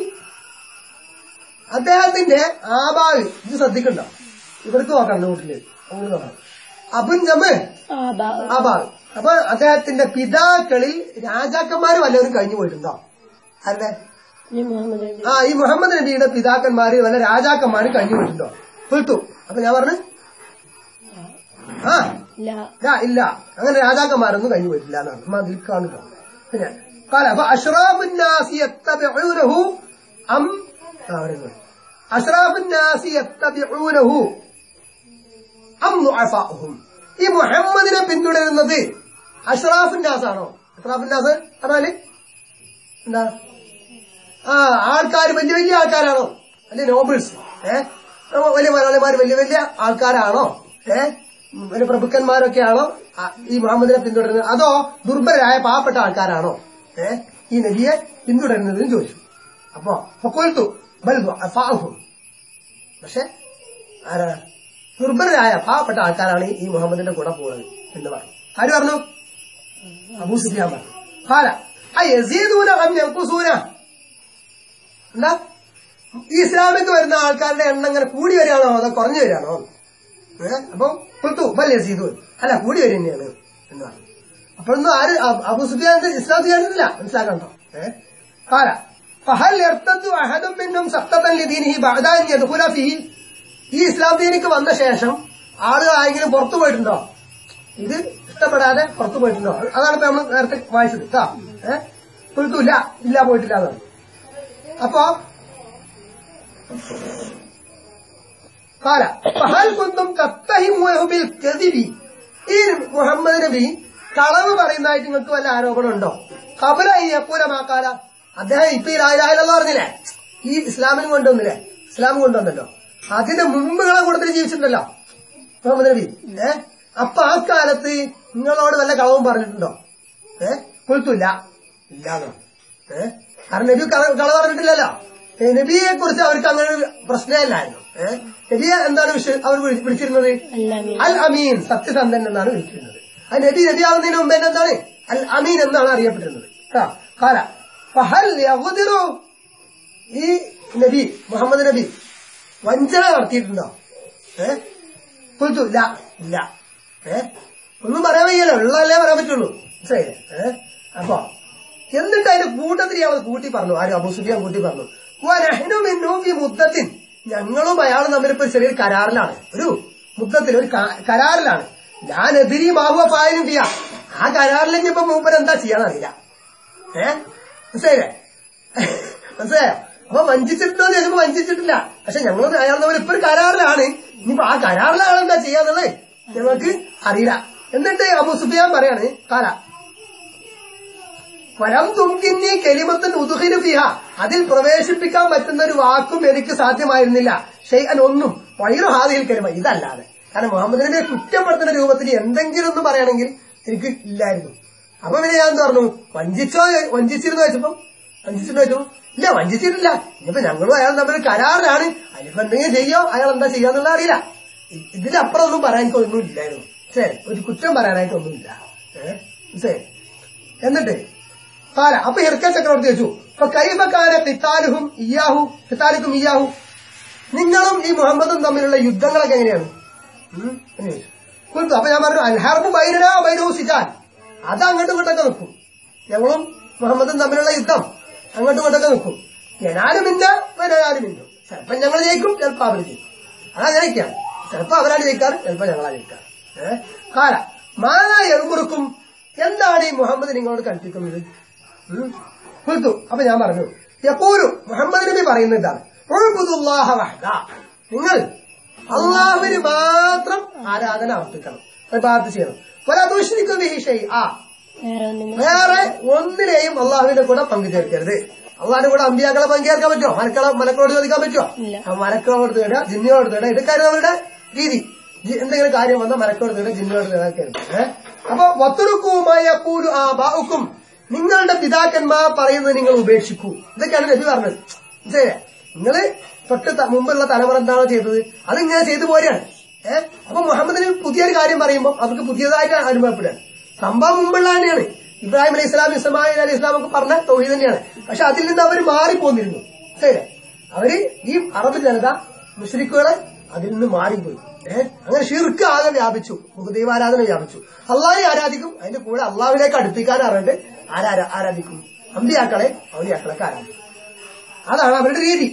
അദ്ദേഹത്തിന്റെ ആബാവ് ഇത് ശ്രദ്ധിക്കണ്ടോ ഇവർക്ക് നോക്കണം വീട്ടില് അങ്ങനെ നോക്കണം അബുൻ ജമ് ആബാ ആബാവ് അപ്പൊ അദ്ദേഹത്തിന്റെ പിതാക്കളിൽ രാജാക്കന്മാര് വല്ലവരും കഴിഞ്ഞു പോയിട്ടുണ്ടോ അല്ലേ ഈ മുഹമ്മദ് നബി ആ ഈ മുഹമ്മദ് നബിയുടെ പിതാക്കന്മാര് വല്ല രാജാക്കന്മാര് കഴിഞ്ഞു പോയിട്ടുണ്ടോ പുൽത്തു അപ്പൊ ഞാൻ പറഞ്ഞു ആ ഇല്ല ഇല്ല, ഇല്ല അങ്ങനെ രാജാക്കന്മാരൊന്നും കഴിഞ്ഞു പോയിട്ടില്ല എന്നാണ് നമ്മ അതിൽ കാണുക പിന്നെ قال فأشراف الناس يتبعونه أم ആ, വരുന്നു. أشراف الناس يتبعونه أم ضعفاؤهم ഈ മുഹമ്മദിനെ പിന്തുടരുന്നത് അഷ്റാഫിൻ നാസ് ആണോ അഷ്റാഫിൻ നാസ് പറഞ്ഞാല് എന്താ ആ ആൾക്കാർ വലിയ വലിയ ആൾക്കാരാണോ വലിയ നോബിൾസ് ഏ വലിയ മലയാളിമാർ വലിയ വലിയ ആൾക്കാരാണോ ഏ ഉം, ഒരു പ്രഭുക്കന്മാരൊക്കെയാണോ ആ, ഈ മുഹമ്മദിനെ പിന്തുടരുന്നത് അതോ ദുർബലരായ പാവപ്പെട്ട ആൾക്കാരാണോ ഏഹ് ഈ നബിയെ പിന്തുടരുന്നതെന്ന് ചോദിച്ചു അപ്പോ പൊക്കൊഴുത്തു ബൽബു അഫാഹും പക്ഷെ ആരാണ് ദുർബലരായ പാവപ്പെട്ട ആൾക്കാരാണ് ഈ മുഹമ്മദിന്റെ കൂടെ പോകുന്നത് എന്ന് പറഞ്ഞു ആര് പറഞ്ഞു അബൂ സുഫിയാൻ പറഞ്ഞു കാല ആ യസീദൂന അം യൻഖുസൂന എന്താ ഈ ഇസ്ലാമിക്ക് വരുന്ന ആൾക്കാരുടെ എണ്ണം ഇങ്ങനെ കൂടി വരികയാണോ അതോ കുറഞ്ഞു വരികയാണോ ഏഹ് അപ്പൊ കൊടുത്തു ബൽ യസീദൂൻ അല്ല കൂടി വരിക തന്നെയാണ് എന്ന് പറഞ്ഞു അപ്പോഴൊന്നും ആര് അ- അബൂ സുഫിയാൻ ഇസ്ലാം ചെയ്യാനില്ല മനസ്സിലാക്കണ്ടോ ഏഹ് കാല ഫഹൽ യർത്തദ്ദു അഹദും മിന്നും സഖ്തതൻ ലിദീനിഹി ബഅദ അൻ യദ്ഖുല ഫീഹി ഈ ഇസ്ലാം ദീനിക്ക് വന്ന ശേഷം ആളുകൾ ആരെങ്കിലും പുറത്തു പോയിട്ടുണ്ടോ ഇത് ഇഷ്ടപ്പെടാതെ പുറത്തു പോയിട്ടുണ്ടോ അതാണ് ഇപ്പൊ നമ്മൾ നേരത്തെ വായിച്ചത് കേട്ടോ ഏഹ് കൊടുത്തൂല്ല ഇല്ല പോയിട്ടില്ല എന്നാണ് അപ്പോ കാല ഫഹൽ കുന്തും തത്തഹിമുഹു ബിൽ കദിബി ഈ മുഹമ്മദ് നബി കളവ് പറയുന്നതായിട്ട് നിങ്ങൾക്ക് വല്ല ആരോപണം ഉണ്ടോ കബല ഈ അപ്പൂരമാക്കാല അദ്ദേഹം ഇപ്പൊ ഈ രാജാഹിലെന്ന് പറഞ്ഞില്ലേ ഈ ഇസ്ലാമിനും കൊണ്ടുവന്നില്ലേ ഇസ്ലാം കൊണ്ടുവന്നല്ലോ അതിന് മുമ്പുകളെ കൂട്ടത്തിൽ ജീവിച്ചിട്ടുണ്ടല്ലോ മുഹമ്മദ് നബി ഏ അപ്പൊ ആ കാലത്ത് നിങ്ങളോട് വല്ല കളവും പറഞ്ഞിട്ടുണ്ടോ ഏ കൊടുത്തില്ല ഇല്ലാന്നോ ഏ കാരണം നബി കള കള പറഞ്ഞിട്ടില്ലല്ലോ ഏ, നബിയെ കുറിച്ച് അവർക്ക് അങ്ങനെ ഒരു പ്രശ്നമില്ലായിരുന്നു ഏഹ് നബിയെ എന്താണ് വിഷയം അവർ വിളി- വിളിച്ചിരുന്നത് അല്ലാമീൻ അൽ അമീൻ സത്യസന്ധൻ എന്നാണ് വിളിച്ചിരുന്നത് അത് നബി നബി ആവുന്നതിന് മുമ്പ് തന്നെ എന്താണ് അൽ അമീൻ എന്നാണ് അറിയപ്പെട്ടിരുന്നത് കേട്ടോ കാല ഫഹൽ യഹുദിറു ഈ നബി മുഹമ്മദ് നബി വഞ്ചന നടത്തിയിട്ടുണ്ടോ ഏ കൊടുത്തു ഇല്ല ഇല്ല ഏ ഒന്നും പറയാൻ വയ്യല്ലോ ഉള്ളതല്ലേ പറയാൻ പറ്റുള്ളൂ മനസ്സിലായില്ലേ ഏ അപ്പൊ എന്നിട്ട് അതിന്റെ കൂട്ടത്തിൽ അവൾ കൂട്ടി പറഞ്ഞു ആരും അബൂസുഫിയാൻ കൂട്ടി പറഞ്ഞു വനഹ്നു മിന്നു ഫി മുദ്ദത്തിൻ ഞങ്ങളും അയാളും തമ്മിലിപ്പോ ചെറിയൊരു കരാറിലാണ് ഒരു മുദ്ദത്തിൽ ഒരു ക- കരാറിലാണ് ഞാൻ എതിരി മാഹുവ പായനും ചെയ്യാം ആ കരാറിലേക്ക് ഇപ്പൊ മൂപ്പർ എന്താ ചെയ്യാന്നറിയില്ല ഏ മനസ്സിലായില്ലേ മനസ്സിലായോ അപ്പൊ വഞ്ചിച്ചിട്ടോ എന്ന് ചോദിക്കുമ്പോ വഞ്ചിച്ചിട്ടില്ല പക്ഷെ ഞങ്ങൾ അയാൾ തമ്മിൽ ഇപ്പൊ ഒരു കരാറിലാണ് ഇനിയിപ്പോ ആ കരാറിലെ ആളെന്താ ചെയ്യാന്നുള്ളത് ഞങ്ങൾക്ക് അറിയില്ല എന്നിട്ട് അബു സുഫിയാൻ പറയാണ് കാല വരം തുമ്പിന്നി കെലിമത്തൻ ഉദുഹിനു ഫിഹ അതിൽ പ്രവേശിപ്പിക്കാൻ പറ്റുന്ന ഒരു വാക്കും എനിക്ക് സാധ്യമായിരുന്നില്ല ഷെയ്അൻ ഒന്നും വൈറു ഹാദിയിൽ കെലിമ ഇതല്ലാതെ കാരണം മുഹമ്മദ് നബിയെ കുറ്റപ്പെടുത്തുന്ന രൂപത്തിൽ എന്തെങ്കിലും ഒന്ന് പറയണമെങ്കിൽ എനിക്ക് ഇല്ലായിരുന്നു അപ്പൊ പിന്നെ ഞാൻ എന്ത് പറഞ്ഞു വഞ്ചിച്ചോ വഞ്ചിച്ചിരുന്നു വെച്ചപ്പോ വഞ്ചിച്ചിട്ട് വെച്ചു ഇല്ല വഞ്ചിച്ചിട്ടില്ല ഇനിയിപ്പോ ഞങ്ങളും അയാൾ തമ്മിൽ കരാറിലാണ് അതിനിപ്പോ എന്തെങ്കിലും ചെയ്യോ അയാൾ എന്താ ചെയ്യാന്നുള്ള അറിയില്ല ഇ- ഇതിലപ്പുറം ഒന്നും പറയാൻ എനിക്ക് ഒന്നും ഇല്ലായിരുന്നു ശരി ഒരു കുറ്റം പറയാനായിട്ട് ഒന്നുമില്ല ഏഹ് ശരി എന്നിട്ട് കാല അപ്പൊ ഇറക്ക ചക്രവർത്തി വെച്ചു അപ്പൊ കൈബക്കാര പിത്താലുഹും ഇയാഹു പിത്താലുക്കും ഇയാഹു നിങ്ങളും ഈ മുഹമ്മദും തമ്മിലുള്ള യുദ്ധങ്ങളൊക്കെ എങ്ങനെയാണ് ഉം? എന്ന് ചോദിച്ചു. കൊടുത്തു അപ്പൊ ഞാൻ പറഞ്ഞു അൽഹർബു ബൈരനാ ബൈരഹു സിജാൻ അത് അങ്ങോട്ടും ഇങ്ങോട്ടൊക്കെ നിൽക്കും ഞങ്ങളും മുഹമ്മദും തമ്മിലുള്ള യുദ്ധം അങ്ങോട്ടും ഇങ്ങോട്ടൊക്കെ നിൽക്കും ഞാനും ഇന്ന വരാനും ഇന്ന ചിലപ്പോ ഞങ്ങൾ ജയിക്കും ചിലപ്പോ അവർ ജയിക്കും അതങ്ങനെയൊക്കെയാണ് ചിലപ്പോ അവരാണ് ജയിക്കാറ് ചിലപ്പോ ഞങ്ങളാ ജയിക്കാറ് ഏഹ് കാല മാന എഴുമുറുക്കും എന്താണ് ഈ മുഹമ്മദ് നിങ്ങളോട് കൽപ്പിക്കുന്നത് ഉം. കൊടുത്തു അപ്പൊ ഞാൻ പറഞ്ഞു യക്കൂരു മുഹമ്മദ് നബി പറയുന്ന ഇതാണ് ഉഅ്ബുദുല്ലാഹ വഹ്ദ. നിങ്ങൾ അള്ളാഹുവിന് മാത്രം ആരാധന അർപ്പിക്കണം പ്രാർത്ഥന ചെയ്യണം വലതുഷ്രിക്കുന്ന ആ വേറെ ഒന്നിനും വേറെ ഒന്നിനെയും അള്ളാഹുവിന്റെ കൂടെ പങ്കുചേർക്കരുത് അള്ളാഹിന്റെ കൂടെ അമ്പിയാക്കളെ പങ്കുചേർക്കാൻ പറ്റുമോ മലക്കളെ മലക്കളോട് ചോദിക്കാൻ പറ്റുമോ ഇല്ല. ആ മലക്കളോട് തേടുക ജിന്നിയോട് തേടുക ഇതൊക്കെയാണ് അവരുടെ രീതി ജി- എന്തെങ്കിലും കാര്യം വന്നാൽ മലക്കോട് തേടുക ജിന്നിയോട് തേടാൻ ഏഹ് അപ്പൊ വത്തുറുക്കുമായ കൂലു ആ ബാവുക്കും നിങ്ങളുടെ പിതാക്കന്മാർ പറയുന്നത് നിങ്ങൾ ഉപേക്ഷിക്കൂ ഇതൊക്കെയാണ് നബി പറഞ്ഞത് മനസ്സിലായില്ലേ നിങ്ങള് തൊട്ട് ത- മുമ്പുള്ള തലമുറ എന്താണോ ചെയ്തത് അതിങ്ങനെ ചെയ്തു പോരുകയാണ് ഏഹ് അപ്പൊ മുഹമ്മദിന് പുതിയൊരു കാര്യം പറയുമ്പോൾ അവർക്ക് പുതിയതായിട്ട് അനുഭവപ്പെടുകയാണ് സംഭവം മുമ്പുള്ള തന്നെയാണ് ഇബ്രാഹിം അലൈഹി ഇസ്ലാം ഇസ്മായിൽ അലൈഹി ഇസ്ലാം ഒക്കെ പറഞ്ഞ തൊഴിൽ തന്നെയാണ് പക്ഷെ അതിൽ നിന്ന് അവർ മാറിപ്പോന്നിരുന്നു ശരി അവര് ഈ അറബ് ജനത മുസ്ലിക്കുകളെ അതിൽ നിന്ന് മാറിപ്പോയി ഏഹ് അങ്ങനെ ഷിർക്ക് ആകെ വ്യാപിച്ചു ദൈവാരാധന വ്യാപിച്ചു അള്ളാഹെ ആരാധിക്കും അതിന്റെ കൂടെ അള്ളാഹുവിലേക്ക് അടുപ്പിക്കാൻ അറിഞ്ഞിട്ട് ആരാ ആരാധിക്കും അമ്പിയാക്കളെ ഔലിയാക്കളൊക്കെ ആരാധിക്കും അതാണ് അവരുടെ രീതി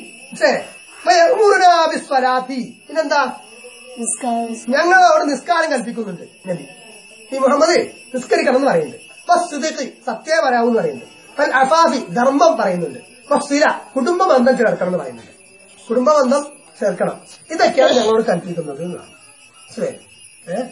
മനസ്സിലായി പിന്നെന്താ നിസ്കാരം ഞങ്ങൾ അവിടെ നിസ്കാരം കൽപ്പിക്കുന്നുണ്ട് നബി ഈ മുഹമ്മദ് നിസ്കരിക്കണം എന്ന് പറയുന്നുണ്ട് ഫസ്തുദഖി സത്യ പറയാവെന്ന് പറയുന്നുണ്ട് ഫൽ അഫാഫി ധർമ്മം പറയുന്നുണ്ട് ഫസ്തില കുടുംബ ബന്ധം ചേർക്കണം എന്ന് പറയുന്നുണ്ട് കുടുംബ ബന്ധം ചേർക്കണം ഇതൊക്കെയാണ് ഞങ്ങളോട് കൽപ്പിക്കുന്നത് എന്നാണ് മനസ്സിലായി ഏ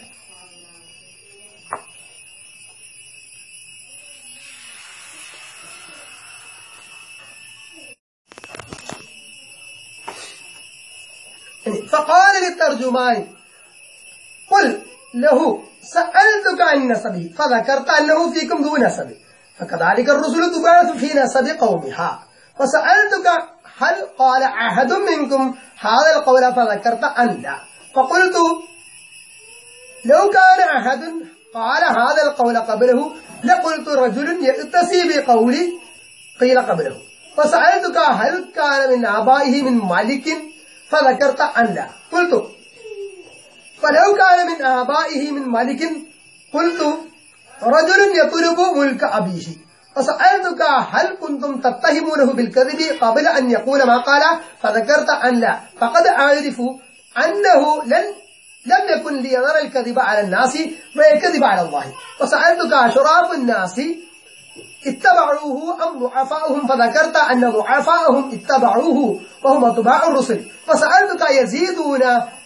ഇനി ഫഖാല ലിത്തർജുമാൻ قل له سألتك عن نسبه فذكرت أنه فيكم ذو نسب فكذلك الرسل تبعث في نسب قومها وسألتك هل قال أحد منكم هذا القول فذكرت أن لا فقلت لو كان أحد قال هذا القول قبله لقلت رجل يأتسي بقولي قيل قبله وسألتك هل كان من آبائه من مالك فذكرت أن لا قلت فلو كان من آبائه من مالك قلت رجل يطلب ملك أبيه فسألتك هل كنتم تتهمونه بالكذب قبل أن يقول ما قال فذكرت أن لا فقد أعرف أنه لن لم يكن ليذر الكذب على الناس ويكذب على الله وسألتك أشراف الناس اتبعوه أم ضعفاؤهم فذكرت أن ضعفاؤهم اتبعوه وهم أتباع الرسل فسألتك يزيدون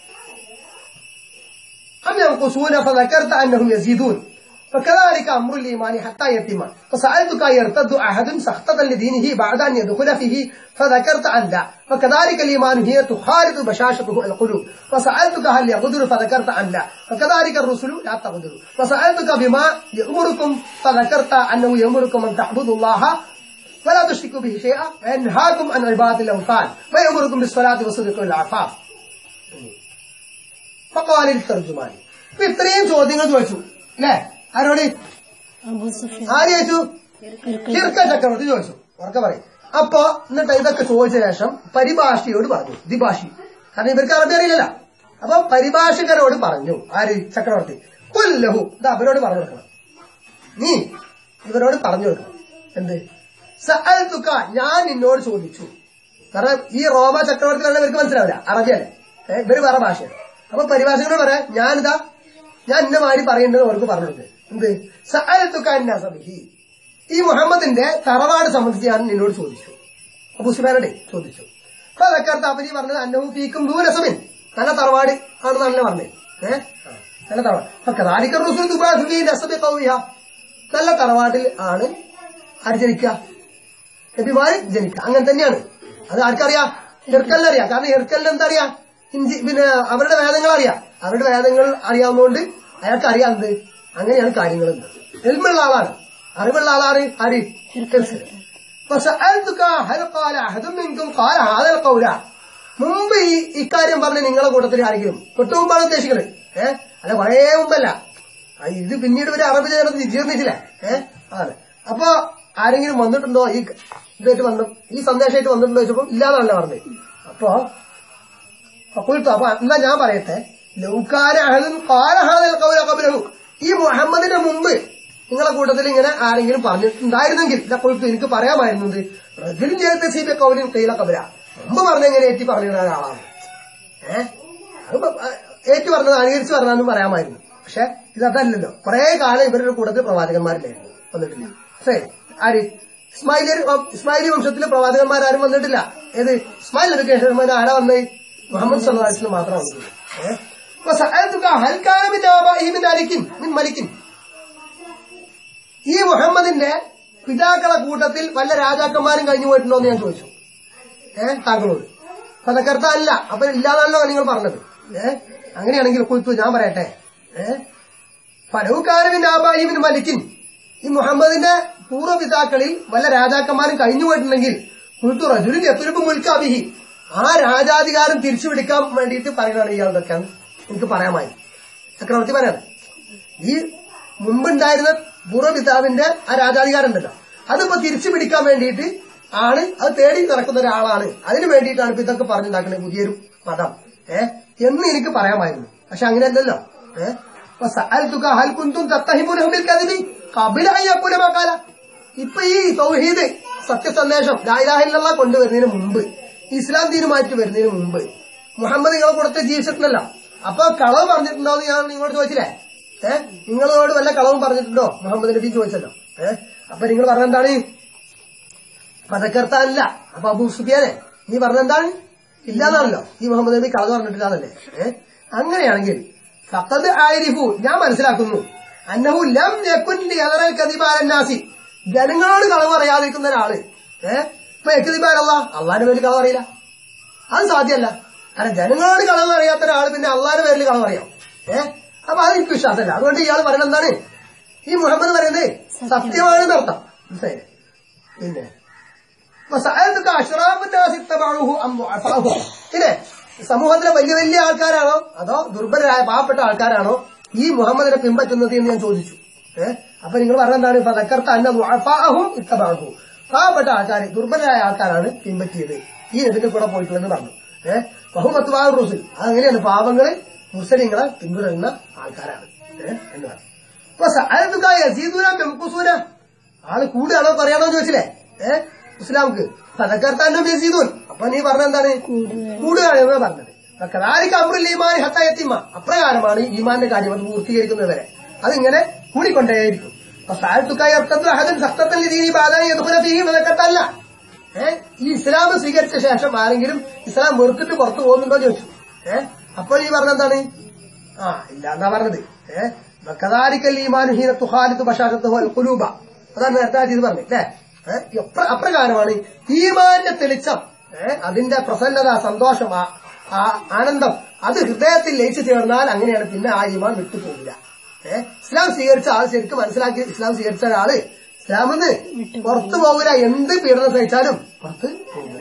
أم ينقصون فذكرت أنهم يزيدون فكذلك أمر الإيمان حتى يتم فسألتك يرتد أحد سخطة لدينه بعد أن يدخل فيه فذكرت أن لا فكذلك الإيمان هي تخالط بشاشته القلوب فسألتك هل يقدر فذكرت أن لا فكذلك الرسل لا تقدر فسألتك بما يأمركم فذكرت أنه يأمركم أن تعبدوا الله ولا تشركوا به شيئا وينهاكم عن عبادة الأوثان ويأمركم بالصلاة والصدق والعفاف ഫക്കാലിൽ തർജുമാനി അപ്പൊ ഇത്രയും ചോദ്യങ്ങൾ ചോദിച്ചു അല്ലേ ആരോട് അബൂ സുഫിയാൻ ആര് ചോദിച്ചു ഇർക്കിൽ ഹിർക്ക ചക്രവർത്തി ചോദിച്ചു ഉറക്കെ പറയും അപ്പൊ എന്നിട്ട് ഇതൊക്കെ ചോദിച്ച ശേഷം പരിഭാഷയോട് പറഞ്ഞു ദ്വിഭാഷി കാരണം ഇവർക്ക് അറബി അറിയില്ലല്ലോ അപ്പൊ പരിഭാഷകരോട് പറഞ്ഞു ആര് ചക്രവർത്തി കൊല്ലഹു ഇത് അവരോട് പറഞ്ഞു കൊടുക്കണം നീ ഇവരോട് പറഞ്ഞു കൊടുക്കണം എന്ത് സഅൽതുക ഞാൻ നിന്നോട് ചോദിച്ചു കാരണം ഈ റോമ ചക്രവർത്തികളെ ഇവർക്ക് മനസ്സിലാവില്ല അറബിയല്ലേ ഏ, ഇവര് വേറെ ഭാഷയാണ് അപ്പൊ പരിഭാഷകരോട് പറയാം ഞാനിതാ ഞാൻ ഇന്ന മാതിരി പറയുന്നത് അവർക്ക് പറഞ്ഞിട്ടുണ്ട് എന്ത് സഅൽതുക അൻ നസബിഹി ഈ മുഹമ്മദിന്റെ തറവാട് സംബന്ധിച്ച് ഞാൻ നിന്നോട് ചോദിച്ചു അബു സുബാനോടെ ചോദിച്ചു അപ്പൊ അതൊക്കെ അപ്പൊ നീ പറഞ്ഞത് അന്നവും പീക്കും ദൂരസമിൻ നല്ല തറവാട് ആണെന്നാണല്ലോ പറഞ്ഞത് ഏഹ് നല്ല തറവാട് അപ്പൊ കദാലിക്കർ റസൂൽ ദുബാസുബി നസബി ഖൗമിഹ. നല്ല തറവാട്ടിൽ ആണ് ആര് ജനിക്കുക നബിമാര് ജനിക്കുക അങ്ങനെ തന്നെയാണ് അത് ആർക്കറിയാം ഹിർക്കലിന് അറിയാം കാരണം ഹിർക്കലിന് എന്താ അറിയാം ഹിന്ദി പിന്നെ അവരുടെ വേദങ്ങൾ അറിയാം അവരുടെ വേദങ്ങൾ അറിയാവുന്നതുകൊണ്ട് അയാൾക്ക് അറിയാം എന്ത് അങ്ങനെയാണ് കാര്യങ്ങൾ എൽമുള്ള ആളാണ് അറിവുള്ള ആളാണ് ആര് ഹിർക്കൽ فسألتك هل قال أحد منكم قال هذا القول മുമ്പ് ഈ ഇക്കാര്യം പറഞ്ഞ നിങ്ങളെ കൂട്ടത്തിൽ ആരെങ്കിലും തൊട്ടു മുമ്പാണ് ഉദ്ദേശിക്കുന്നത് ഏഹ് അല്ല കുറേ മുമ്പല്ല ആ, ഇത് പിന്നീട് ഒരു അറബ് ചേർന്ന് വിജീർണിച്ചില്ല ഏഹ് ആണ് അപ്പൊ ആരെങ്കിലും വന്നിട്ടുണ്ടോ ഈ ഇതായിട്ട് വന്നു ഈ സന്ദേശമായിട്ട് വന്നിട്ടുണ്ടോ ചോദിച്ചപ്പോ ഇല്ലാന്നല്ല പറഞ്ഞത് അപ്പൊ അപ്പോഴത്തോ അപ്പൊ എന്നാ ഞാൻ പറയട്ടെ ലൗകാര അഹദുൻ ഖാല ഹാദൽ ഖൗല ഖബ്ലഹു ഈ മുഹമ്മദിന്റെ മുമ്പ് നിങ്ങളെ കൂട്ടത്തിൽ ഇങ്ങനെ ആരെങ്കിലും പറഞ്ഞിട്ടുണ്ടായിരുന്നെങ്കിൽ ഇതൊക്കെ എനിക്ക് പറയാമായിരുന്നത് റജുലിൻ ജനത്തെ സീബെ കൗലിൻ കൈല കബര മുമ്പ് പറഞ്ഞെങ്ങനെ ഏറ്റി പറഞ്ഞിരുന്ന ഒരാളാണ് ഏഹ് അത് ഏറ്റു പറഞ്ഞത് അനുകരിച്ച് പറഞ്ഞാലും പറയാമായിരുന്നു പക്ഷെ ഇതല്ലല്ലോ കുറെ കാലം ഇവരുടെ കൂട്ടത്തിൽ പ്രവാചകന്മാരില്ലായിരുന്നു വന്നിട്ടില്ല ശരി ആര് ഇസ്മായിലി ഇസ്മായിലി വംശത്തിലെ പ്രവാചകന്മാരും വന്നിട്ടില്ല ഏത് ഇസ്മായിൽ നബിക്ക് ശേഷം ആരാ വന്നത് മുഹമ്മദ് സല്ലാസിന് മാത്രം വന്നിട്ടുള്ളൂ ഏഹ് അപ്പൊ സഅൽതുക ഹൽ കാന മിൻ ആബാഇഹി മിൻ മലിക്കിൻ മിൻ മലിക്കിൻ ഈ മുഹമ്മദിന്റെ പിതാക്കളെ കൂട്ടത്തിൽ വല്ല രാജാക്കന്മാരും കഴിഞ്ഞു പോയിട്ടുണ്ടോ എന്ന് ഞാൻ ചോദിച്ചു ഏഹ് താങ്കളോട് പതക്കർത്ത അല്ല അപ്പൊ ഇല്ലാതാണല്ലോ നിങ്ങൾ പറഞ്ഞത് ഏഹ് അങ്ങനെയാണെങ്കിൽ കുത്തു ഞാൻ പറയട്ടെ ഏഹ് ഫലവുകാരവിന്റെ ആബാഹിബിൻ മലിക്കിൻ ഈ മുഹമ്മദിന്റെ പൂർവ്വപിതാക്കളിൽ വല്ല രാജാക്കന്മാരും കഴിഞ്ഞു പോയിട്ടുണ്ടെങ്കിൽ കുത്തു റജുലിൻ എത്തുരുപ്പ് മുൽക്കാബിഹി ആ രാജാധികാരം തിരിച്ചു പിടിക്കാൻ വേണ്ടിയിട്ട് പറയുന്നതാണ് ഇയാളൊക്കെ എനിക്ക് പറയാമായി ചക്രവർത്തി പറയാണ് ഈ മുമ്പുണ്ടായിരുന്ന പൂർവ്വപിതാവിന്റെ ആ രാജാധികാരം ഉണ്ടല്ലോ അതിപ്പോ തിരിച്ചു പിടിക്കാൻ വേണ്ടിയിട്ട് ആണ് അത് തേടി നടക്കുന്ന ഒരാളാണ് അതിന് വേണ്ടിയിട്ടാണ് ഇപ്പൊ ഇതൊക്കെ പറഞ്ഞുണ്ടാക്കുന്നത് പുതിയൊരു മതം ഏഹ് എന്ന് എനിക്ക് പറയാമായിരുന്നു പക്ഷെ അങ്ങനെയല്ലല്ലോ ഏഹ് അപ്പൊ സഅൽതുക ഹൽ കുന്തും തത്തഹിമുനഹു ബിൽ കദിബി ഖബല അൻ യഖൂല മാ ഖാല ഇപ്പൊ ഈ തൗഹീദ് സത്യസന്ദേശം ലായിലാഹില്ല കൊണ്ടുവരുന്നതിന് മുമ്പ് ഇസ്ലാം തീരുമാനിച്ചു വരുന്നതിന് മുമ്പ് മുഹമ്മദ് നിങ്ങളെ കൊടുത്ത് ജീവിച്ചിട്ടുണ്ടല്ലോ അപ്പൊ കളവ് പറഞ്ഞിട്ടുണ്ടോ എന്ന് ഞാൻ നിങ്ങളോട് ചോദിച്ചില്ലേ ഏഹ് നിങ്ങളോട് വല്ല കളവും പറഞ്ഞിട്ടുണ്ടോ മുഹമ്മദ് നബി ചോദിച്ചല്ലോ ഏഹ് അപ്പൊ നിങ്ങൾ പറഞ്ഞെന്താണ് പതക്കർത്താനല്ല അപ്പൊ അബൂ സുബിയാനെ നീ പറഞ്ഞെന്താണ് ഇല്ലാന്നാണല്ലോ ഈ മുഹമ്മദ് നബി കളവ് പറഞ്ഞിട്ടില്ലാന്നല്ലേ ഏഹ് അങ്ങനെയാണെങ്കിൽ ഫഖദ് ആരിഫു ഞാൻ മനസ്സിലാക്കുന്നു അന്നഹു ലം യകുൻ ലിയദറൽ കദിബാലന്നാസി ജനങ്ങളോട് കളവ് പറയാതിരിക്കുന്ന ഒരാള് ഏഹ് ഇപ്പൊ എക്കുദിബാലല്ല അള്ളാന്റെ പേരിൽ കളവ് അറിയില്ല അത് സാധ്യമല്ല കാരണം ജനങ്ങളോട് കളവ് അറിയാത്ത ഒരാൾ പിന്നെ അള്ളാന്റെ പേരിൽ കളവ് അറിയാം ഏഹ് അപ്പൊ അത് എനിക്ക് വിശ്വാസമല്ല അതുകൊണ്ട് ഇയാൾ പറയുന്നത് എന്താണ് ഈ മുഹമ്മദ് പറയുന്നത് സത്യമാണെന്ന് അർത്ഥം മനസ്സിലായില്ലേ പിന്നെ ഫസഅലതുക അശ്റാഫു നാസി ഇത്തബഅൂഹു അം ദുഅഫാഹു. പിന്നെ സമൂഹത്തിലെ വലിയ വലിയ ആൾക്കാരാണോ അതോ ദുർബലരായ പാവപ്പെട്ട ആൾക്കാരാണോ ഈ മുഹമ്മദിനെ പിൻപറ്റുന്നത് എന്ന് ഞാൻ ചോദിച്ചു ഏഹ് അപ്പൊ നിങ്ങൾ പറഞ്ഞെന്താണ് ഫതക്കർത്ത അന്ന ദുഅഫാഹും ഇത്തബഅൂഹു. പാവപ്പെട്ട ആൾക്കാർ ദുർബലരായ ആൾക്കാരാണ് പിൻപറ്റിയത് ഈ നബിന്റെ കൂടെ പോയിട്ടുള്ളതെന്ന് പറഞ്ഞു ഏഹ് ബഹുമത്വാ റുസുൽ അതങ്ങനെയാണ് പാവങ്ങള് മുസ്ലിങ്ങളെ പിന്തുടരുന്ന ആൾക്കാരാണ് ഏഹ് എന്ന് പറഞ്ഞു അപ്പൊ സഅലതുക യസീദുന ബിംകുസൂന ആള് കൂടുകയാണോ പറയാണോ ചോദിച്ചില്ലേ ഏഹ് ഇസ്ലാംക്ക് പതക്കർത്താനും യസീദൂൻ അപ്പൊ നീ പറഞ്ഞ എന്താണ് കൂടുകയാണ് എന്ന് പറഞ്ഞത് കദാലിക അമ്രുൽ ഈമാൻ ഹത്താ യത്തിമ അപ്രകാരമാണ് ഈമാന്റെ കാര്യം അത് പൂർത്തീകരിക്കുന്നത് വരെ അതിങ്ങനെ കൂടിക്കൊണ്ടേയിരിക്കും അപ്പൊ സാഴത്തുക്കായി അർത്ഥത്തിൽ അഹദൻ സക്തത്തിൽ രീതി ബാധാനി എതുപുരത്തിയും പതക്കത്തല്ല ഏഹ് ഈ ഇസ്ലാം സ്വീകരിച്ച ശേഷം ആരെങ്കിലും ഇസ്ലാം വെറുത്തിട്ട് പുറത്തു പോകുന്നുണ്ടോ എന്ന് ചോദിച്ചു ഏഹ് അപ്പോൾ ഈ പറഞ്ഞെന്താണ് ആ ഇല്ല എന്നാ പറഞ്ഞത് ഏഹ് കദാലിക്കൽ ഈമാനുഹീന തുഹാലിത്ത് ബഷാരത്ത് കുലൂബ അതാണ് നേരത്തെ ഇത് പറഞ്ഞത് അല്ലേ ഏഹ് എപ്ര- അപ്രകാരമാണ് ഈമാന്റെ തെളിച്ചം ഏഹ് അതിന്റെ പ്രസന്നത സന്തോഷം ആ- ആ ആനന്ദം അത് ഹൃദയത്തിൽ ലയിച്ചു ചേർന്നാൽ അങ്ങനെയാണ് പിന്നെ ആ ഈമാൻ വിട്ടുപോകില്ല ഏഹ് ഇസ്ലാം സ്വീകരിച്ച ആൾ ശരിക്കും മനസ്സിലാക്കി ഇസ്ലാം സ്വീകരിച്ച ഒരാള് ഇസ്ലാമിന്ന് പുറത്തു പോകില്ല എന്ത് പീഡനം സഹിച്ചാലും പുറത്ത് പോകില്ല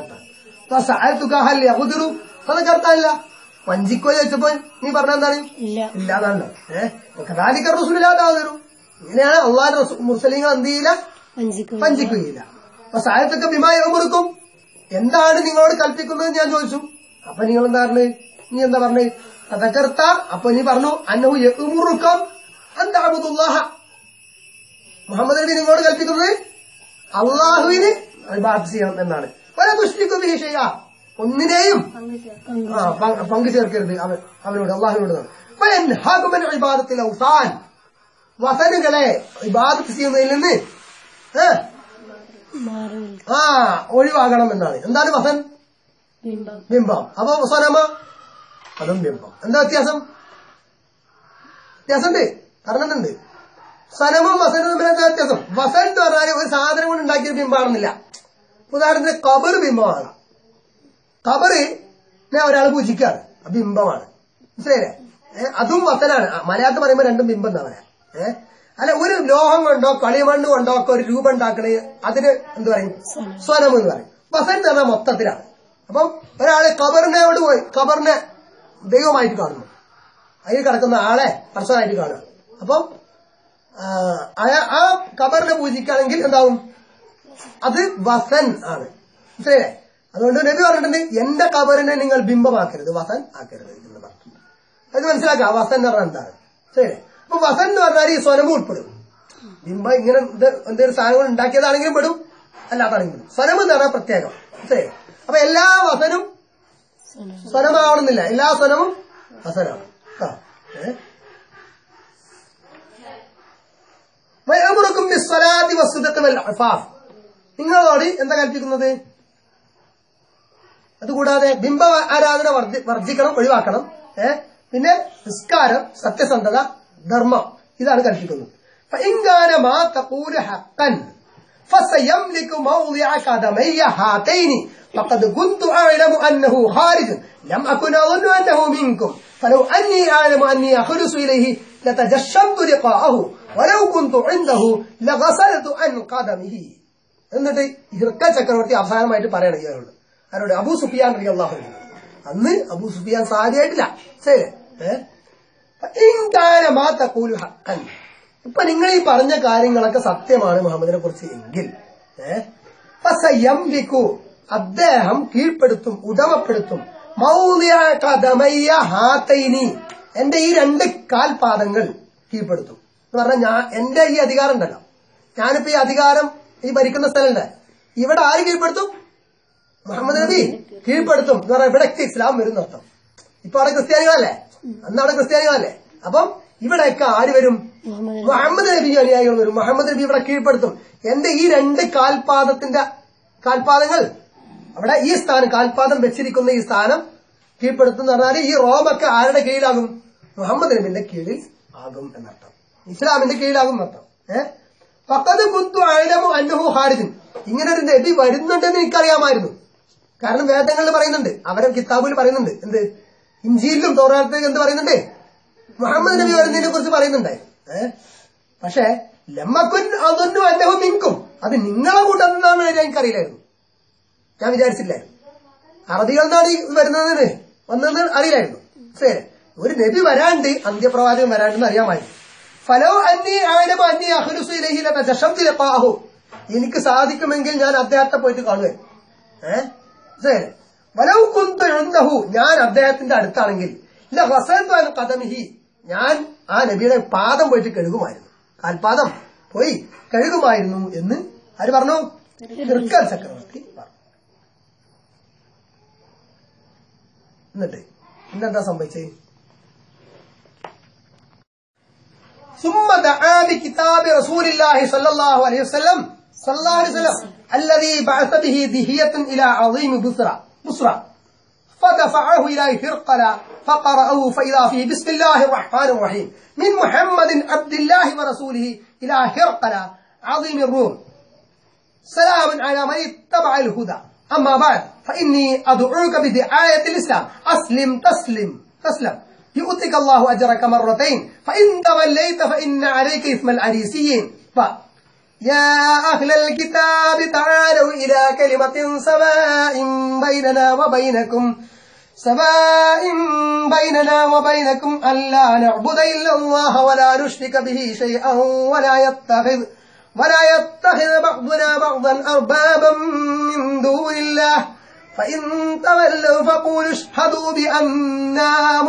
യഹുദുറു അതൊക്കെ അർത്ഥമില്ല വഞ്ചിക്കോ ചോദിച്ചപ്പോ നീ പറഞ്ഞ എന്താണ് ഇല്ല ഇല്ലാതാണ്ടോ ഏഹ് കഥാലിക്ക റസൂലില്ലാതാകുന്നു ഇങ്ങനെയാണ് അള്ളാഹ് മുസ്ലിങ്ങൾ എന്ത് ചെയ്യില്ല വഞ്ചിക്കുക വഞ്ചിക്കുകയില്ല അപ്പൊ സായത്തൊക്കെ വിമായം കൊടുക്കും എന്താണ് നിങ്ങളോട് കൽപ്പിക്കുന്നത് ഞാൻ ചോദിച്ചു അപ്പൊ നിങ്ങൾ എന്താ പറഞ്ഞത് നീ എന്താ പറഞ്ഞത് തകർത്ത അപ്പൊ നീ പറഞ്ഞു അന്നഹു യഅ്മുറുക്കും അൻ തഅബുദുല്ലാഹ മുഹമ്മദ് നബി നിങ്ങളോട് കൽപ്പിക്കുന്നത് അള്ളാഹുവിന് ഇബാദത്ത് ചെയ്യണം എന്നാണ് പല ദുഷ്ടിക്കും വിഷയ ഒന്നിനെയും ആ, പങ്ക് പങ്കു ചേർക്കരുത് അവൻ അവനോട് അള്ളാഹുവിനോട് ഇബാദത്തിൽ ഔസാൻ വസനുകളെ ഇബാദത്ത് ചെയ്യുന്നതിൽ നിന്ന് ഏ, മാറി നിൽക്കുക ആ ഒഴിവാകണം എന്നാണ് എന്താണ് വസൻ ബിംബം ബിംബം അപ്പൊ വസനമ അതും ബിംബം എന്താ വ്യത്യാസം വ്യത്യാസമുണ്ട് പറഞ്ഞിട്ടുണ്ട് സനമും വസനും തമ്മിൽ എന്താ വ്യത്യാസം വസൻ എന്ന് പറഞ്ഞാൽ ഒരു സാധനം കൊണ്ട് ഉണ്ടാക്കിയ ബിംബമാണെന്നില്ല ഉദാഹരണത്തിന് കബർ ബിംബമാണ് കബറ് ഒരാൾ പൂജിക്കാണ് അത് ബിംബമാണ് മനസ്സിലായില്ലേ ഏഹ് അതും വസനാണ് ആ, മലയാളത്തിൽ പറയുമ്പോൾ രണ്ടും ബിംബം എന്നാ പറയാ ഏഹ് അല്ല ഒരു ലോഹം കൊണ്ടോ കളിമണ്ണ് കൊണ്ടോ ഒക്കെ ഒരു രൂപം ഉണ്ടാക്കണേ അതിന് എന്ത് പറയും സ്വനം എന്ന് പറയും വസൻ എന്ന് പറഞ്ഞാൽ മൊത്തത്തിലാണ് അപ്പം ഒരാള് കബറിനോട് പോയി കബറിനെ ദൈവമായിട്ട് കാണുന്നു അതിൽ കിടക്കുന്ന ആളെ പർസനായിട്ട് കാണുക അപ്പം ആ, അയ- ആ കബറിനെ പൂജിക്കുകയാണെങ്കിൽ എന്താവും അത് വസൻ ആണ് മനസ്സിലായില്ലേ അതുകൊണ്ട് നബി പറഞ്ഞിട്ടുണ്ട് എന്റെ കബറിനെ നിങ്ങൾ ബിംബമാക്കരുത് വസൻ ആക്കരുത് എന്ന് പറഞ്ഞു അത് മനസ്സിലാക്കാം വസൻ എന്ന് പറഞ്ഞാൽ എന്താണ് ശരി അപ്പൊ വസൻ എന്ന് പറഞ്ഞാൽ ഈ സ്വനമും ഉൾപ്പെടും ബിംബം ഇങ്ങനെ ഇത് എന്തെങ്കിലും സാധനങ്ങൾ ഉണ്ടാക്കിയതാണെങ്കിലും പെടും അല്ലാതാണെങ്കിലും പെടും സ്വനം എന്ന് പറഞ്ഞാൽ പ്രത്യേകം ശരി അപ്പൊ എല്ലാ വസനും സ്വനമാവണമെന്നില്ല എല്ലാ സ്വനവും വസനാണ് ആ ഏ വയമുറക്കും ബിസ്സലാത്തി വസ്തുതത്ത് വൽ അഫാഫ് നിങ്ങളോട് എന്താ കൽപ്പിക്കുന്നത് അതുകൂടാതെ ബിംബ ആരാധന വർദ്ധി- വർജിക്കണം ഒഴിവാക്കണം ഏ പിന്നെ നിസ്കാരം സത്യസന്ധത ധർമ്മം ഇതാണ് കൽപ്പിക്കുന്നത് فإن كان ما تقول حقا فسيملك موضع قدمي هاتين فقد كنت أعلم أنه خارج لم أكن أظن أنه منكم فلو أني أعلم أني أخلص إليه لتجشمت لقاءه ولو كنت عنده لغسلت عن قدمه എന്നിട്ട് ഹിർക്കൽ ചക്രവർത്തി അവസാനമായിട്ട് പറയണം ഇയാളോട് ആരോട് അബൂ സുഫിയാൻ റളിയ അള്ളാഹു അൻഹു. അന്ന് അബൂ സുഫിയാൻ സാധ്യമായിട്ടില്ല ശരി ഏഹ് ഹക്കൻ ഇപ്പൊ നിങ്ങൾ ഈ പറഞ്ഞ കാര്യങ്ങളൊക്കെ സത്യമാണ് മുഹമ്മദിനെ കുറിച്ച് എങ്കിൽ ഏഹ് ഫസയംലിക്കു അദ്ദേഹം കീഴ്പ്പെടുത്തും ഉടമപ്പെടുത്തും മൗലിയ കഥമയ്യ ഹാത്തൈനി എന്റെ ഈ രണ്ട് കാൽപാദങ്ങൾ കീഴ്പ്പെടുത്തും എന്ന് പറഞ്ഞാൽ ഞാൻ എന്റെ ഈ അധികാരം ഉണ്ടല്ലോ ഞാനിപ്പോ ഈ അധികാരം ഈ ഭരിക്കുന്ന സ്ഥലമുണ്ട് ഇവിടെ ആര് കീഴ്പ്പെടുത്തും മുഹമ്മദ് നബി കീഴ്പ്പെടുത്തും എന്ന് പറഞ്ഞാൽ ഇവിടെ ഇസ്ലാം വരുന്ന അർത്ഥം ഇപ്പൊ അവിടെ ക്രിസ്ത്യാനികളല്ലേ അന്ന് അവിടെ ക്രിസ്ത്യാനികളല്ലേ അപ്പം ഇവിടെയൊക്കെ ആര് വരും മുഹമ്മദ് മുഹമ്മദ് നബി അനുയായികൾ വരും മുഹമ്മദ് നബി ഇവിടെ കീഴ്പ്പെടുത്തും എന്റെ ഈ രണ്ട് കാൽപാദത്തിന്റെ കാൽപാദങ്ങൾ അവിടെ ഈ സ്ഥാനം കാൽപാദം വെച്ചിരിക്കുന്ന ഈ സ്ഥാനം കീഴ്പ്പെടുത്തും എന്ന് പറഞ്ഞാൽ ഈ റോമൊക്കെ ആരുടെ കീഴിലാകും മുഹമ്മദ് നബിന്റെ കീഴിൽ ആകും എന്നർത്ഥം ഇസ്ലാമിന്റെ കീഴിലാകും എന്നർത്ഥം ഏഹ് പക്കത് കുന്തു അയലമു അന്നഹു ഹാരിജും ഇങ്ങനെ ഒരു നബി വരുന്നുണ്ടെന്ന് എനിക്കറിയാമായിരുന്നു കാരണം വേദങ്ങളിൽ പറയുന്നുണ്ട് അവരെ കിതാബിൽ പറയുന്നുണ്ട് എന്ത് ഇഞ്ചിയിലും തോറാത്തിലും എന്ത് പറയുന്നുണ്ട് മുഹമ്മദ് നബി വരുന്നതിനെ കുറിച്ച് പറയുന്നുണ്ടായി ഏഹ് പക്ഷേ ലമ്മക്കുൻ അതൊന്നും അന്നഹം നിൽക്കും അത് നിങ്ങളെ കൂട്ടത്തിൽ നിന്നാണ് എനിക്കറിയില്ലായിരുന്നു ഞാൻ വിചാരിച്ചില്ലായിരുന്നു അറബികളിൽ നിന്നാണ് ഈ വരുന്നതിന് വന്നതെന്ന് അറിയില്ലായിരുന്നു ശരി ഒരു നബി വരാണ്ട് അന്ത്യപ്രവാചകൻ വരാണ്ടെന്ന് അറിയാമായിരുന്നു ഫലോ അന്നി ആയിരം അന്നി അഹ്ലുസുലഹിലഹു എനിക്ക് സാധിക്കുമെങ്കിൽ ഞാൻ അദ്ദേഹത്തെ പോയിട്ട് കാണുകയും ഏഹ് ശരി വലവ് കുന്തു ഞാൻ അദ്ദേഹത്തിന്റെ അടുത്താണെങ്കിൽ ഇല്ല വസന്ത് കഥമിഹി ഞാൻ ആ നബിയുടെ പാദം പോയിട്ട് കഴുകുമായിരുന്നു കാൽപാദം പോയി കഴുകുമായിരുന്നു എന്ന് ആര് പറഞ്ഞു ഹിർക്കൽ ചക്രവർത്തി പറഞ്ഞു എന്നിട്ട് ഇന്നെന്താ സംഭവിച്ചത് ثم دعا بكتاب رسول الله صلى الله عليه وسلم صلى الله عليه وسلم الذي بعث به دهية إلى عظيم بصرى بصرى فدفعه إلى هرقل فقرأه فإذا فيه بسم الله الرحمن الرحيم من محمد عبد الله ورسوله إلى هرقل عظيم الروم سلام على من اتبع الهدى أما بعد فإني أدعوك بدعاية الإسلام أسلم تسلم تسلم يؤتك الله أجرك مرتين فإن توليت فإن عليك إثم العريسيين ف يا أهل الكتاب تعالوا إلى كلمة سواء بيننا وبينكم سواء بيننا وبينكم ألا نعبد إلا الله ولا نشرك به شيئا ولا يتخذ ولا يتخذ بعضنا بعضا أربابا من دون الله فإن تولوا فقولوا اشهدوا بأننا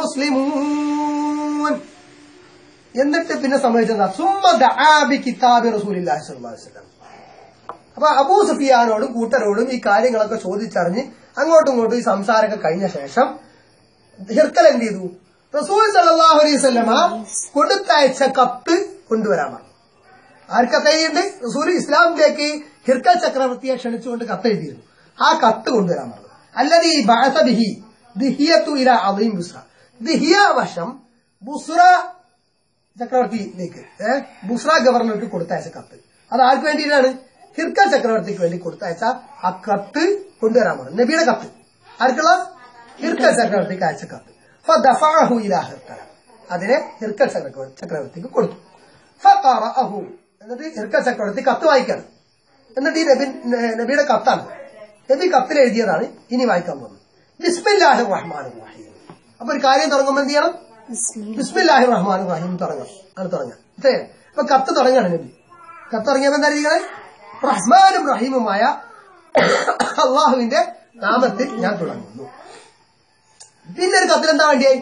مسلمون എന്നിട്ട് പിന്നെ സംഭവിച്ചത് സുമ്മ ദആബി കിതാബി റസൂലില്ലാഹി സ്വല്ലല്ലാഹു അലൈഹി വസല്ലം അപ്പൊ അബൂ സുഫിയാനോടും കൂട്ടരോടും ഈ കാര്യങ്ങളൊക്കെ ചോദിച്ചറിഞ്ഞ് അങ്ങോട്ടും ഇങ്ങോട്ടും ഈ സംസാരമൊക്കെ കഴിഞ്ഞ ശേഷം ഹിർക്കൽ എന്ത് ചെയ്തു റസൂൽ സല്ലല്ലാഹു അലൈഹി വസല്ലമ കൊടുത്തയച്ച കത്ത് കൊണ്ടുവരാൻ പറഞ്ഞു ആർക്കത്തയുണ്ട് റസൂൽ ഇസ്ലാമിലേക്ക് ഹിർക്കൽ ചക്രവർത്തിയെ ക്ഷണിച്ചുകൊണ്ട് കത്ത് എഴുതിയിരുന്നു ആ കത്ത് കൊണ്ടുവരാൻ പറഞ്ഞു അല്ലത് ഈ ബിഹി ദിഹിയത്തു ഇല അലീം ബുസ്ര ദിഹിയ വശം ബുസ്ര ചക്രവർത്തിയിലേക്ക് ഏഹ് ബുസ്ര ഗവർണർക്ക് കൊടുത്തയച്ച കത്ത് അത് ആർക്ക് വേണ്ടിയിട്ടാണ് ഹിർക്കൽ ചക്രവർത്തിക്ക് വേണ്ടി കൊടുത്തയച്ച ആ കത്ത് കൊണ്ടുവരാൻ പറഞ്ഞു നബിയുടെ കത്ത് ആർക്കുള്ള ഹിർക്കൽ ചക്രവർത്തിക്ക് അയച്ച കത്ത് ഫദഫഅഹു ഇലാ ഹിർക്കൽ അതിനെ ഹിർക്കൽ ചക്രവർത്തി ചക്രവർത്തിക്ക് കൊടുത്തു ഫഖറഅഹു എന്നിട്ട് ഹിർക്കൽ ചക്രവർത്തി കത്ത് വായിക്കണം എന്നിട്ട് ഈ നബി നബിയുടെ കത്താണ് നബി കത്തിൽ എഴുതിയതാണ് ഇനി വായിക്കാൻ പോകുന്നത് ബിസ്മില്ലാഹി റഹ്മാൻ റഹീം അപ്പൊ ഒരു കാര്യം തുടങ്ങുമ്പോൾ എന്ത് ചെയ്യണം ബിസ്മില്ലാഹി റഹ്മാൻ റഹീം തുടങ്ങണം അത് തുടങ്ങാം ശരി അപ്പൊ കത്ത് തുടങ്ങാണ് നബി കത്ത് തുടങ്ങിയപ്പോ എന്താ ഇരിക്കണേ റഹ്മാനും റഹീമുമായ അള്ളാഹുവിന്റെ നാമത്തിൽ ഞാൻ തുടങ്ങുന്നു പിന്നെ ഒരു കത്തിൽ എന്താ വേണ്ടിയായി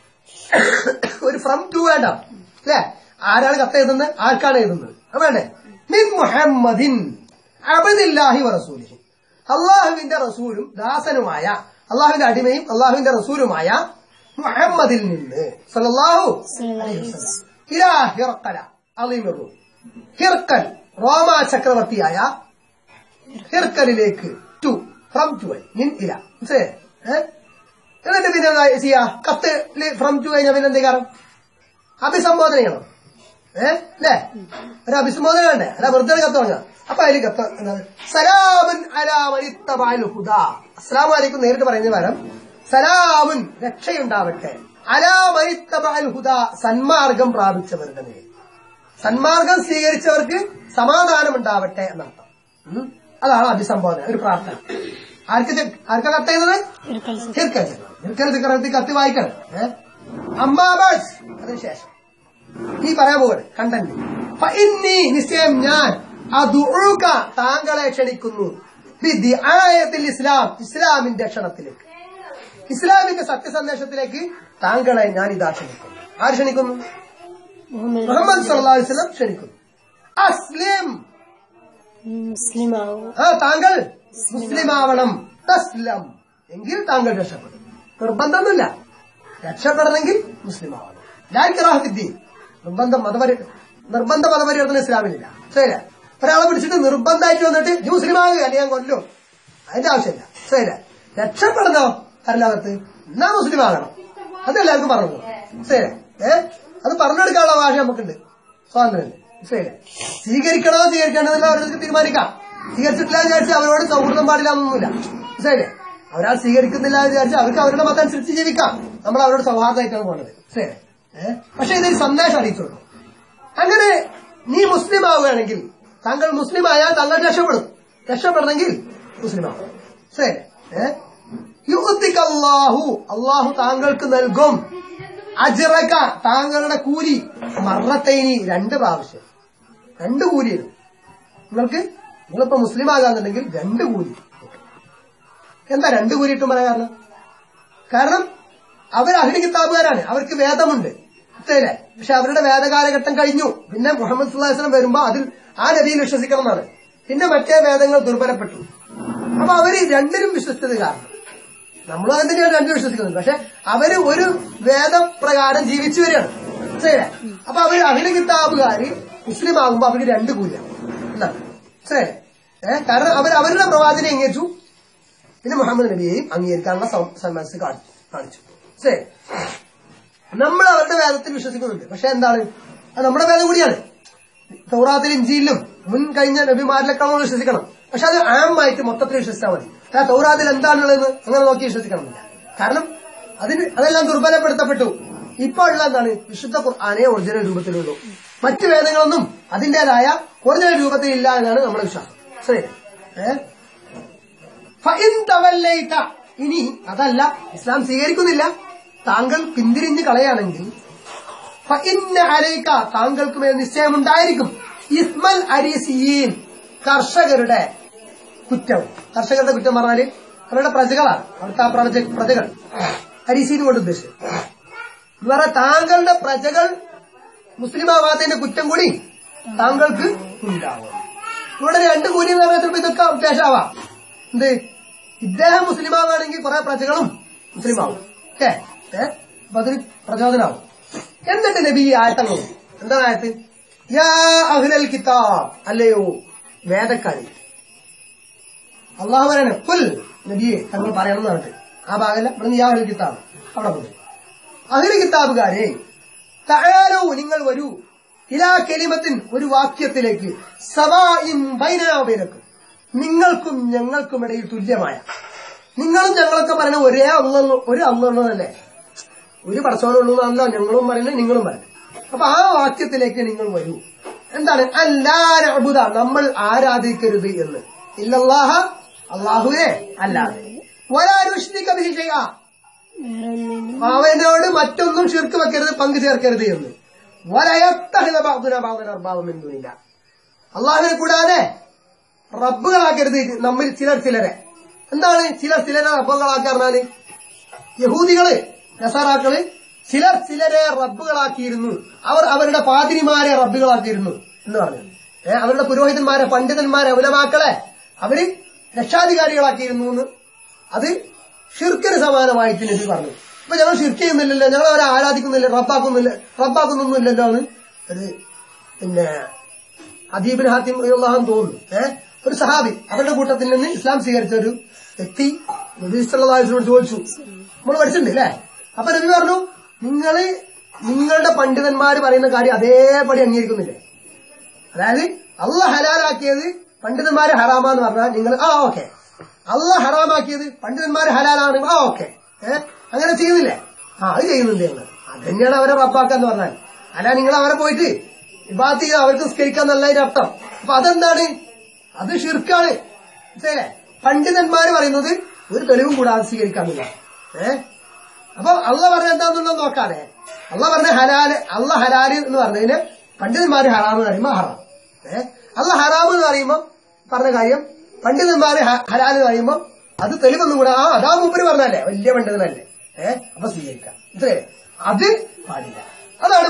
ഒരു ഫ്രം ടു വേണ്ട അല്ലേ ആരാണ് കത്ത് എഴുതുന്നത് ആർക്കാണ് എഴുതുന്നത് അത് വേണ്ടേ മിൻ മുഹമ്മദിൻ അബദില്ലാഹി വറസൂലിഹി അള്ളാഹുവിന്റെ റസൂലും ദാസനുമായ അള്ളാഹുവിന്റെ അടിമയും അള്ളാഹുവിന്റെ റസൂലുമായ മുഹമ്മദിൽ നിന്ന് സല്ലല്ലാഹു അലൈഹി വസല്ലം ഇലാ ഹിർക്കല അലീമിർ റൂം ഹിർക്കൽ റോമ ചക്രവർത്തിയായ ഹിർക്കലിലേക്ക് ടു ഫ്രം ടു ആയി മിൻ ഇല മനസ്സിലായേ ഏഹ്? എന്നിട്ട് പിന്നെ എന്താ ചെയ്യാ കത്ത് ഫ്രം ടു കഴിഞ്ഞാൽ പിന്നെ എന്ത് കാരണം അഭിസംബോധന ചെയ്യണം ഏഹ് അല്ലേ ഒരു അഭിസംബോധന വേണ്ടേ അല്ല വെറുതെ ഒരു കത്ത് പറഞ്ഞാൽ അപ്പൊ അതിൽ കത്ത് എന്താണ് സലാമുൻ അലാമനിത്തബാൽ ഹുദ അസ്സലാമു അലൈക്കും നേരിട്ട് പറയുന്ന പകരം സലാമുൻ രക്ഷയുണ്ടാവട്ടെ അലാമനിത്തബാൽ ഹുദ സന്മാർഗം പ്രാപിച്ചവരുടെ മേൽ സന്മാർഗം സ്വീകരിച്ചവർക്ക് സമാധാനം ഉണ്ടാവട്ടെ എന്നർത്ഥം ഉം. അതാണ് അഭിസംബോധന ഒരു പ്രാർത്ഥന ആർക്ക് ചെ- ആർക്കാ കത്ത് ചെയ്യുന്നത് ഹിർക്കൽ ഹിർക്കൽ ചക്രവർത്തി കത്ത് വായിക്കണം ഏഹ് അമ്മാബാസ് അതിനുശേഷം നീ പറയാൻ പോകട്ടെ കണ്ടന്റ് ഫഇന്നി നിശ്ചയം ഞാൻ അതുഴുക താങ്കളെ ക്ഷണിക്കുന്നു ബിദിആയത്തിൽ ഇസ്ലാം ഇസ്ലാമിന്റെ ക്ഷണത്തിലേക്ക് ഇസ്ലാമിന്റെ സത്യസന്ദേശത്തിലേക്ക് താങ്കളെ ഞാൻ ഇതാ ക്ഷണിക്കുന്നു ആര് ക്ഷണിക്കുന്നു മുഹമ്മദ് സല്ലല്ലാഹു അലൈഹി വസല്ലം ക്ഷണിക്കുന്നു അസ്ലിം മുസ്ലിം ആവും ആ താങ്കൾ മുസ്ലിം ആവണം തസ്ലം എങ്കിൽ താങ്കൾ രക്ഷപ്പെടും നിർബന്ധമൊന്നുമില്ല രക്ഷപ്പെടണമെങ്കിൽ മുസ്ലിം ആവണം ലാൽക്കറാഹത്തിദ്ദീൻ നിർബന്ധം മതപരി നിർബന്ധ മതപരിവർത്തനം ഇസ്ലാമിലില്ല ശരി ഒരാളെ പിടിച്ചിട്ട് നിർബന്ധമായിട്ട് വന്നിട്ട് നീ മുസ്ലിം ആകുക അല്ലെങ്കിൽ ഞാൻ കൊല്ലും അതിന്റെ ആവശ്യമില്ല ശരി രക്ഷപ്പെടണോ അല്ലാകത്ത് എന്നാ മുസ്ലിം ആകണം അത് എല്ലാവർക്കും പറഞ്ഞു ശരി ഏ അത് പറഞ്ഞെടുക്കാനുള്ള ഭാഷ നമുക്കുണ്ട് സ്വാതന്ത്ര്യം ശരി സ്വീകരിക്കണോ സ്വീകരിക്കണമെന്ന് അവർക്ക് തീരുമാനിക്കാം സ്വീകരിച്ചിട്ടില്ല എന്ന് വിചാരിച്ച് അവരോട് സൗഹൃദം പാടില്ല എന്നൊന്നുമില്ല ശരി അവരാൾ സ്വീകരിക്കുന്നില്ല എന്ന് വിചാരിച്ച് അവർക്ക് അവരുടെ മതം അനുസരിച്ച് ജീവിക്കാം നമ്മൾ അവരോട് സൗഹാർദ്ദമായിട്ടാണ് പോകുന്നത് ശരി ഏഹ് പക്ഷെ ഇതൊരു സന്ദേശം അറിയിച്ചുള്ളൂ അങ്ങനെ നീ മുസ്ലിം ആവുകയാണെങ്കിൽ താങ്കൾ മുസ്ലിം ആയാൽ താങ്കൾ രക്ഷപ്പെടും രക്ഷപ്പെടണമെങ്കിൽ മുസ്ലിം ആവും ശരി ഏഹ് യുഅത്തിക അല്ലാഹു അള്ളാഹു താങ്കൾക്ക് നൽകും അജ്റക താങ്കളുടെ കൂലി മറത്തൈനി രണ്ട് പ്രാവശ്യം രണ്ട് കൂലിയാണ് നിങ്ങൾക്ക് നിങ്ങളിപ്പോ മുസ്ലിം ആകാന്നുണ്ടെങ്കിൽ രണ്ട് കൂലി എന്താ രണ്ട് കൂലി ഇട്ടും പറയാൻ കാരണം കാരണം അവർ അഹ്ലി കിതാബുകാരാണ് അവർക്ക് വേദമുണ്ട് മനസ്സിലായില്ലേ പക്ഷെ അവരുടെ വേദകാലഘട്ടം കഴിഞ്ഞു പിന്നെ മുഹമ്മദ് സുല്ലാസ്ലം വരുമ്പോ അതിൽ ആ നദിയിൽ വിശ്വസിക്കണം എന്നാണ് പിന്നെ മറ്റേ വേദങ്ങൾ ദുർബലപ്പെട്ടു അപ്പൊ അവര് രണ്ടിലും വിശ്വസിച്ചത് കാരണം നമ്മളും അത് തന്നെയാണ് രണ്ടും വിശ്വസിക്കുന്നത് പക്ഷെ അവര് ഒരു വേദപ്രകാരം ജീവിച്ചു വരികയാണ് മനസ്സിലായില്ലേ അപ്പൊ അവര് അഖില കിതാബുകാര് മുസ്ലിം ആകുമ്പോ അവർക്ക് രണ്ട് കൂലിയാണ് എന്നാണ് മനസ്സിലായില്ലേ ഏഹ് കാരണം അവർ അവരുടെ പ്രവാചനെ അംഗീകരിച്ചു പിന്നെ മുഹമ്മദ് നബിയെയും അംഗീകരിക്കാനുള്ള സം- സന്മനസ് കാണിച്ചു കാണിച്ചു ശരി നമ്മൾ അവരുടെ വേദത്തിൽ വിശ്വസിക്കുന്നുണ്ട് പക്ഷെ എന്താണ് അത് നമ്മുടെ വേദം കൂടിയാണ് തൗറാത്തിലും ഇഞ്ചിയിലും മുൻ കഴിഞ്ഞ നബിമാരിലൊക്കെ നമ്മൾ വിശ്വസിക്കണം പക്ഷെ അത് ആമായിട്ട് മൊത്തത്തിൽ വിശ്വസിച്ചാൽ മതി ആ തൗറാത്തിൽ എന്താണുള്ളതെന്ന് അങ്ങനെ നോക്കി വിശ്വസിക്കണമെന്നില്ല കാരണം അതിന് അതെല്ലാം ദുർബലപ്പെടുത്തപ്പെട്ടു ഇപ്പോൾ ഉള്ള എന്താണ് വിശുദ്ധ ഖുർആാനേ ഒറിജിനൽ രൂപത്തിലുള്ളൂ മറ്റു വേദങ്ങളൊന്നും അതിന്റേതായ ഒറിജിനൽ രൂപത്തിലില്ല എന്നാണ് നമ്മുടെ വിശ്വാസം ശരി ഏഹ് ഫഇൻ തവല്ലൈത ഇനി അതല്ല ഇസ്ലാം സ്വീകരിക്കുന്നില്ല താങ്കൾ പിന്തിരിഞ്ഞ് കളയാണെങ്കിൽ ഫഇന്ന അലൈക താങ്കൾക്ക് മേൽ നിശ്ചയമുണ്ടായിരിക്കും ഇസ്മൽ അരിസിയീൻ കർഷകരുടെ കുറ്റം കർഷകരുടെ കുറ്റം പറഞ്ഞാല് അവരുടെ പ്രജകളാണ് അവിടുത്തെ ആ പ്രജ പ്രജകൾ അരിസീൻ കൊണ്ട് ഉദ്ദേശിച്ചത് എന്ന് പറഞ്ഞാൽ താങ്കളുടെ പ്രജകൾ മുസ്ലിം ആവാത്തതിന്റെ കുറ്റം കൂടി താങ്കൾക്ക് ഉണ്ടാവും ഇവിടെ രണ്ട് കൂലി എന്ന് പറഞ്ഞാൽ ചിലപ്പോ ഇതൊക്കെ ഉദ്ദേശമാവാം എന്ത് ഇദ്ദേഹം മുസ്ലിം ആവുകയാണെങ്കിൽ കുറെ പ്രജകളും മുസ്ലിം ആവും ഏ ഏ അപ്പൊ അതൊരു പ്രചോദനമാവും എന്നിട്ട് നബി ഈ ആയത്തങ്ങൾ എന്താണ് ആയത്ത് യാ അഹ്ലൽ കിതാബ് അല്ലയോ വേദക്കാരി അള്ളാഹു പറയണേ പുൽ നബിയെ തങ്ങൾ പറയണം എന്ന് പറഞ്ഞിട്ട് ആ ഭാഗമല്ല ഇവിടെ യാ അഹ്ലൽ കിതാബ് അവിടെ പോയി അഹ്ലൽ കിതാബുകാരെ തയാലോ നിങ്ങൾ വരൂ ഇലാ കെലിമത്തിൻ ഒരു വാക്യത്തിലേക്ക് സവായിൻ ബൈനാബൈനക്കും നിങ്ങൾക്കും ഞങ്ങൾക്കും ഇടയിൽ തുല്യമായ നിങ്ങളും ഞങ്ങളൊക്കെ പറയുന്ന ഒരേ അള്ള ഒരു അന്നുള്ളതല്ലേ ഒരു പടച്ചോനുള്ളൂ എന്നല്ലോ ഞങ്ങളും പറയുന്നത് നിങ്ങളും പറയുന്നത് അപ്പൊ ആ വാക്യത്തിലേക്ക് നിങ്ങൾ വരൂ എന്താണ് അല്ലാരബുദ നമ്മൾ ആരാധിക്കരുത് എന്ന് ഇല്ലല്ലാഹ അള്ളാഹുവെ അല്ലാതെ ഒരാരുഷ്ണിക്കബിഹി ചെയ്യാ അവനോട് മറ്റൊന്നും ശിർക്ക് വെക്കരുത് പങ്കു ചേർക്കരുത് എന്ന് വലയത്തഹിത ബാബുന ബാബുന അർബാബമെന്നുമില്ല അള്ളാഹിനെ കൂടാതെ റബ്ബുകളാക്കരുത് നമ്മിൽ ചിലർ ചിലരെ എന്താണ് ചിലർ ചിലരെ റബ്ബുകളാക്കാറിനാല് യഹൂദികള് നസാറാക്കള് ചിലർ ചിലരെ റബ്ബുകളാക്കിയിരുന്നു അവർ അവരുടെ പാതിരിമാരെ റബ്ബുകളാക്കിയിരുന്നു എന്ന് പറഞ്ഞു ഏ അവരുടെ പുരോഹിതന്മാരെ പണ്ഡിതന്മാരെ ഉലമാക്കളെ അവര് രക്ഷാധികാരികളാക്കിയിരുന്നു എന്ന് അത് ഷിർക്കിന് സമാനമായിട്ട് നബി പറഞ്ഞു അപ്പൊ ഞങ്ങൾ ഷിർക്ക് ചെയ്യുന്നില്ലല്ലോ ഞങ്ങൾ അവരെ ആരാധിക്കുന്നില്ല റബ്ബാക്കുന്നില്ല റബ്ബാക്കുന്നൊന്നുമില്ലല്ലോ എന്ന് ഒരു പിന്നെ അദീബിന് ഹാത്തിം അള്ളാഹം തോന്നുന്നു ഏഹ് ഒരു സഹാബി അവരുടെ കൂട്ടത്തിൽ നിന്ന് ഇസ്ലാം സ്വീകരിച്ച ഒരു വ്യക്തി നബി സല്ലാസ്ലോട് ചോദിച്ചു നമ്മൾ പഠിച്ചിട്ടുണ്ട് അല്ലേ അപ്പൊ നബി പറഞ്ഞു നിങ്ങള് നിങ്ങളുടെ പണ്ഡിതന്മാര് പറയുന്ന കാര്യം അതേപടി അംഗീകരിക്കുന്നില്ലേ അതായത് അള്ള ഹലാലാക്കിയത് പണ്ഡിതന്മാര് ഹറാമാന്ന് പറഞ്ഞാൽ നിങ്ങൾ ആ ഓക്കെ അള്ള ഹറാമാക്കിയത് പണ്ഡിതന്മാര് ഹലാലാണ് ആ ഓക്കെ ഏഹ് അങ്ങനെ ചെയ്യുന്നില്ലേ ആ അത് ചെയ്യുന്നുണ്ട് ഞങ്ങൾ അത് തന്നെയാണ് അവരെ റബ്ബാക്കാന്ന് പറഞ്ഞാൽ അല്ല നിങ്ങൾ അവരെ പോയിട്ട് ഇബാത്ത് ചെയ്ത് അവർക്ക് സ്കരിക്കാൻ നല്ലതിന്റെ അർത്ഥം അപ്പൊ അതെന്താണ് അത് ഷിർക്കാണ് മനസ്സിലായില്ലേ പണ്ഡിതന്മാര് പറയുന്നത് ഒരു തെളിവും കൂടാതെ സ്വീകരിക്കാന്നില്ല ഏഹ് അപ്പൊ അള്ള പറഞ്ഞ എന്താന്നുള്ളത് നോക്കാതെ അള്ള പറഞ്ഞ ഹലാല് അള്ള ഹലാല് എന്ന് പറഞ്ഞതിന് പണ്ഡിതന്മാര് ഹറാം എന്ന് പറയുമ്പോ ഹറാം ഏഹ് അള്ള ഹറാം എന്ന് പറയുമ്പോ പറഞ്ഞ കാര്യം പണ്ഡിതന്മാര് ഹ- ഹലാൽ എന്ന് പറയുമ്പോ അത് തെളിവൊന്നും കൂടെ ആ അതാ മൂപ്പര് പറഞ്ഞല്ലേ വലിയ പണ്ഡിതനല്ലേ ഏഹ് അപ്പൊ സ്വീകരിക്കാം മനസ്സിലായില്ലേ അത് പാടില്ല അതാണ്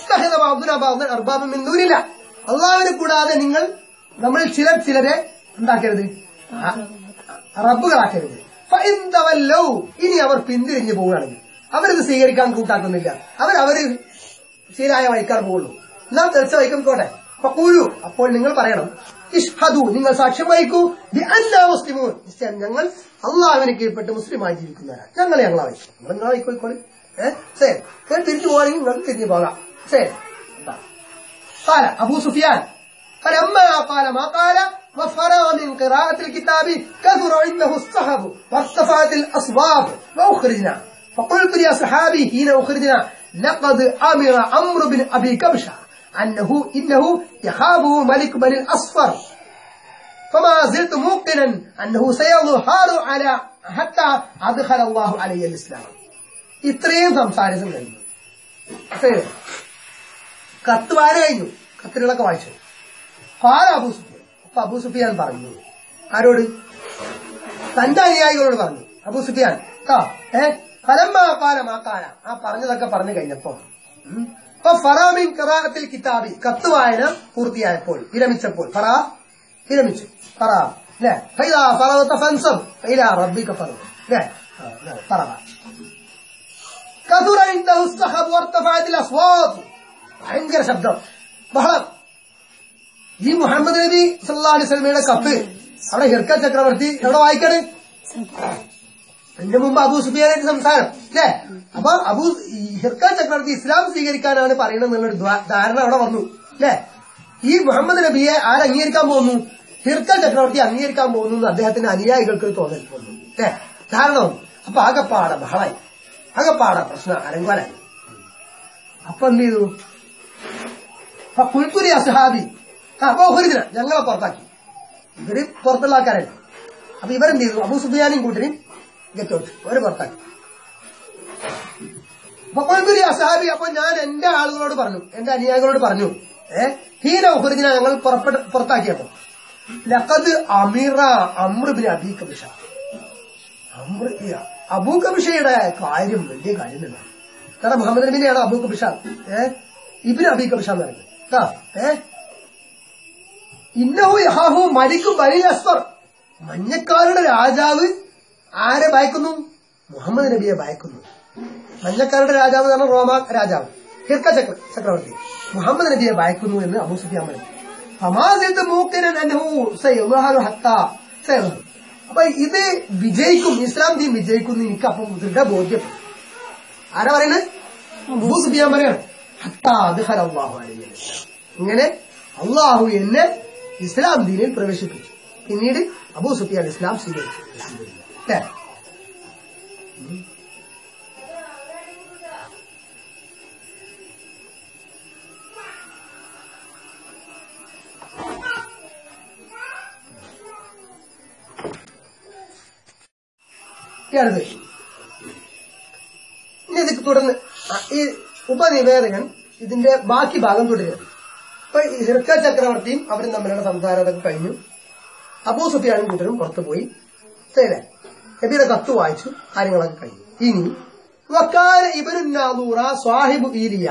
അർബാബില്ല അള്ളാവിനെ കൂടാതെ നിങ്ങൾ നമ്മൾ ചിലർ ചിലരെ എന്താക്കരുത് ആ, റബ്ബുകളാക്കരുത് ഫഇന്തവല്ലൗ, ഇനി അവർ പിന്തിരിഞ്ഞു പോവുകയാണെങ്കിൽ അവരിത് സ്വീകരിക്കാൻ കൂട്ടാക്കുന്നില്ല അവർ അവര് ശരിയായ വഴിക്കാൻ പോകുള്ളൂ എന്നാൽ തെളിച്ച വൈക്കും കോട്ടെ ഫഖൂലു അപ്പോൾ നിങ്ങൾ പറയണം ഇഷ്ഹദു നിങ്ങൾ സാക്ഷ്യം വഹിക്കൂ ബി അന്നാ മുസ്ലിമൂൻ നിശ്ചയം ഞങ്ങൾ അള്ളാഹുവിനെ കീഴ്പ്പെട്ട് മുസ്ലിമായി ജീവിക്കുന്നവരാണ് ഞങ്ങൾ ഞങ്ങളെ വഹിക്കും നിങ്ങൾ നിങ്ങളെ വഹിക്കോളിക്കോളി ഏഹ് ശരി നിങ്ങൾ തിരിച്ചു പോകണമെങ്കിൽ നിങ്ങൾക്ക് തിരിഞ്ഞു പോകാം ശരി എന്താ قال أبو سفيان فلما قال ما قال وفرغ من قراءة الكتاب كثر عنده الصحب وارتفعت الأصوات وأخرجنا فقلت لأصحابي حين أخرجنا لقد أمر عمرو بن أبي كبشة أنه إنه يخافه ملك بني الأصفر فما زلت موقنا أنه سيظهر على حتى أدخل الله عليه الإسلام ഇത്രയും സംസാരിച്ചും കഴിഞ്ഞു അപ്പൊ കത്ത് വായന കഴിഞ്ഞു കത്തുകളൊക്കെ വായിച്ചു ഫാല അബൂ സുഫിയാൻ അപ്പൊ അബൂ സുഫിയാൻ പറഞ്ഞു ആരോട് തന്റെ അനുയായികളോട് പറഞ്ഞു അബൂ സുഫിയാൻ ആ ഏ ഫലമ്മാ കാല മാക്കാല ആ പറഞ്ഞതൊക്കെ പറഞ്ഞു കഴിഞ്ഞപ്പോ ഉം, അപ്പൊ ഫറാമിൻ ഖറാഅത്തിൽ കിതാബി കത്ത് വായന പൂർത്തിയായപ്പോൾ വിരമിച്ചപ്പോൾ ഫറാ വിരമിച്ചു ഫറാ അല്ലേ ഫൈദാ ഫറവത ഫൻസബ് ഫൈലാ റബ്ബിക ഫറവ് അല്ലേ ആ, അല്ലേ, ഫറവ കതുറ ഇൻദഹു الصخب وارتفعت الاصوات ഭയങ്കര ശബ്ദം ബഹളം ഈ മുഹമ്മദ് നബി സല്ലല്ലാഹു അലൈഹി വസല്ലമയുടെ കത്ത് അവിടെ ഹിർക്ക ചക്രവർത്തി എവിടെ വായിക്കണേ അതിന്റെ മുമ്പ് അബൂ സുഫിയാനായിട്ട് സംസാരം അല്ലേ അപ്പൊ അബൂ ഈ ഹിർക്ക ചക്രവർത്തി ഇസ്ലാം സ്വീകരിക്കാനാണ് പറയുന്നത് എന്നുള്ളൊരു ദ്വാ- ധാരണ അവിടെ വന്നു അല്ലേ ഈ മുഹമ്മദ് നബിയെ ആര് അംഗീകരിക്കാൻ പോകുന്നു ഹിർക്ക ചക്രവർത്തി അംഗീകരിക്കാൻ പോകുന്നു എന്ന് അദ്ദേഹത്തിന്റെ അനുയായികൾക്ക് ഒരു തോന്നൽ വന്നു അല്ലേ ധാരണ വന്നു അപ്പൊ ആകപ്പാട ബഹളായി ആകപ്പാട പ്രശ്നം അരങ്കാലായി അപ്പൊ എന്ത് ചെയ്തു അപ്പൊ കുൽക്കുരി അസഹാബി ആ അപ്പൊ ഹുരിദിന ഞങ്ങളെ പുറത്താക്കി ഇവര് പുറത്തുള്ള ആൾക്കാരല്ല അപ്പൊ ഇവരെന്ത് ചെയ്തു അബൂ സുബിയാനും കൂട്ടിനും ഗെറ്റ് ഔട്ട് അവര് പുറത്താക്കി അപ്പൊ കുൽക്കുരി അസഹാബി അപ്പൊ ഞാൻ എന്റെ ആളുകളോട് പറഞ്ഞു എന്റെ അനുയായികളോട് പറഞ്ഞു ഏഹ് ഹീന ഹുരിദിന ഞങ്ങൾ പുറപ്പെട്ട് പുറത്താക്കിയപ്പോ ലഖദ് അമീറ അമ്രുബിന് അബീ കബിഷ അമ്ര അബൂ കബിഷയുടെ കാര്യം വലിയ കാര്യം തന്നെ കാരണം മുഹമ്മദ് നബിനെയാണ് അബൂ കബിഷ ഏഹ് ഇബിന് അബീ കബിഷ എന്ന് പറയുന്നത് കേട്ടാ ഏഹ് ഇന്നഹു യഹാഹു മലിക്കും ബനി അസ്ഫർ മഞ്ഞക്കാരുടെ രാജാവ് ആരെ ഭയക്കുന്നു മുഹമ്മദ് നബിയെ ഭയക്കുന്നു മഞ്ഞക്കാരുടെ രാജാവ് എന്ന് പറഞ്ഞാൽ റോമ രാജാവ് ഹിർക്ക ചക്ര ചക്രവർത്തി മുഹമ്മദ് നബിയെ ഭയക്കുന്നു എന്ന് അബൂ സുഫിയാൻ പറഞ്ഞു സമാജത്ത് മൂക്കിനൻ അന്നഹു സയദ്ഹറു ഹത്താ സയദ്ഹറു. അപ്പൊ ഇത് വിജയിക്കും ഇസ്ലാം ദീൻ വിജയിക്കും എന്ന് എനിക്ക് അപ്പം ദൃഢബോധ്യപ്പെട്ടു ആരാ പറയുന്നത് അബൂ സുഫിയാൻ പറയാണ് ഹത്താ അദ്ഹറ അല്ലാഹു അലൈഹി വസല്ലം. ഇങ്ങനെ അള്ളാഹു എന്നെ ഇസ്ലാം ദീനിൽ പ്രവേശിപ്പിച്ചു പിന്നീട് അബൂ സുഫിയാൻ ഇസ്ലാം സ്വീകരിച്ചു അല്ലേ ഈ അടുത്ത് ഇനി ഇത് തുടർന്ന് ആ, ഈ ഉപനിവേദകൻ ഇതിന്റെ ബാക്കി ഭാഗം തുടരുക അപ്പൊ ഈ ഹിർക്ക ചക്രവർത്തിയും അവരും തമ്മിലുള്ള സംസാരം അതൊക്കെ കഴിഞ്ഞു അബൂ സുഫിയാനും കൂട്ടരും പുറത്തു പോയി ശരിയല്ലേ നബിയുടെ കത്ത് വായിച്ചു കാര്യങ്ങളൊക്കെ കഴിഞ്ഞു ഇനി വക്കാല ഇബനു നാദൂറ സ്വാഹിബ് ഈലിയ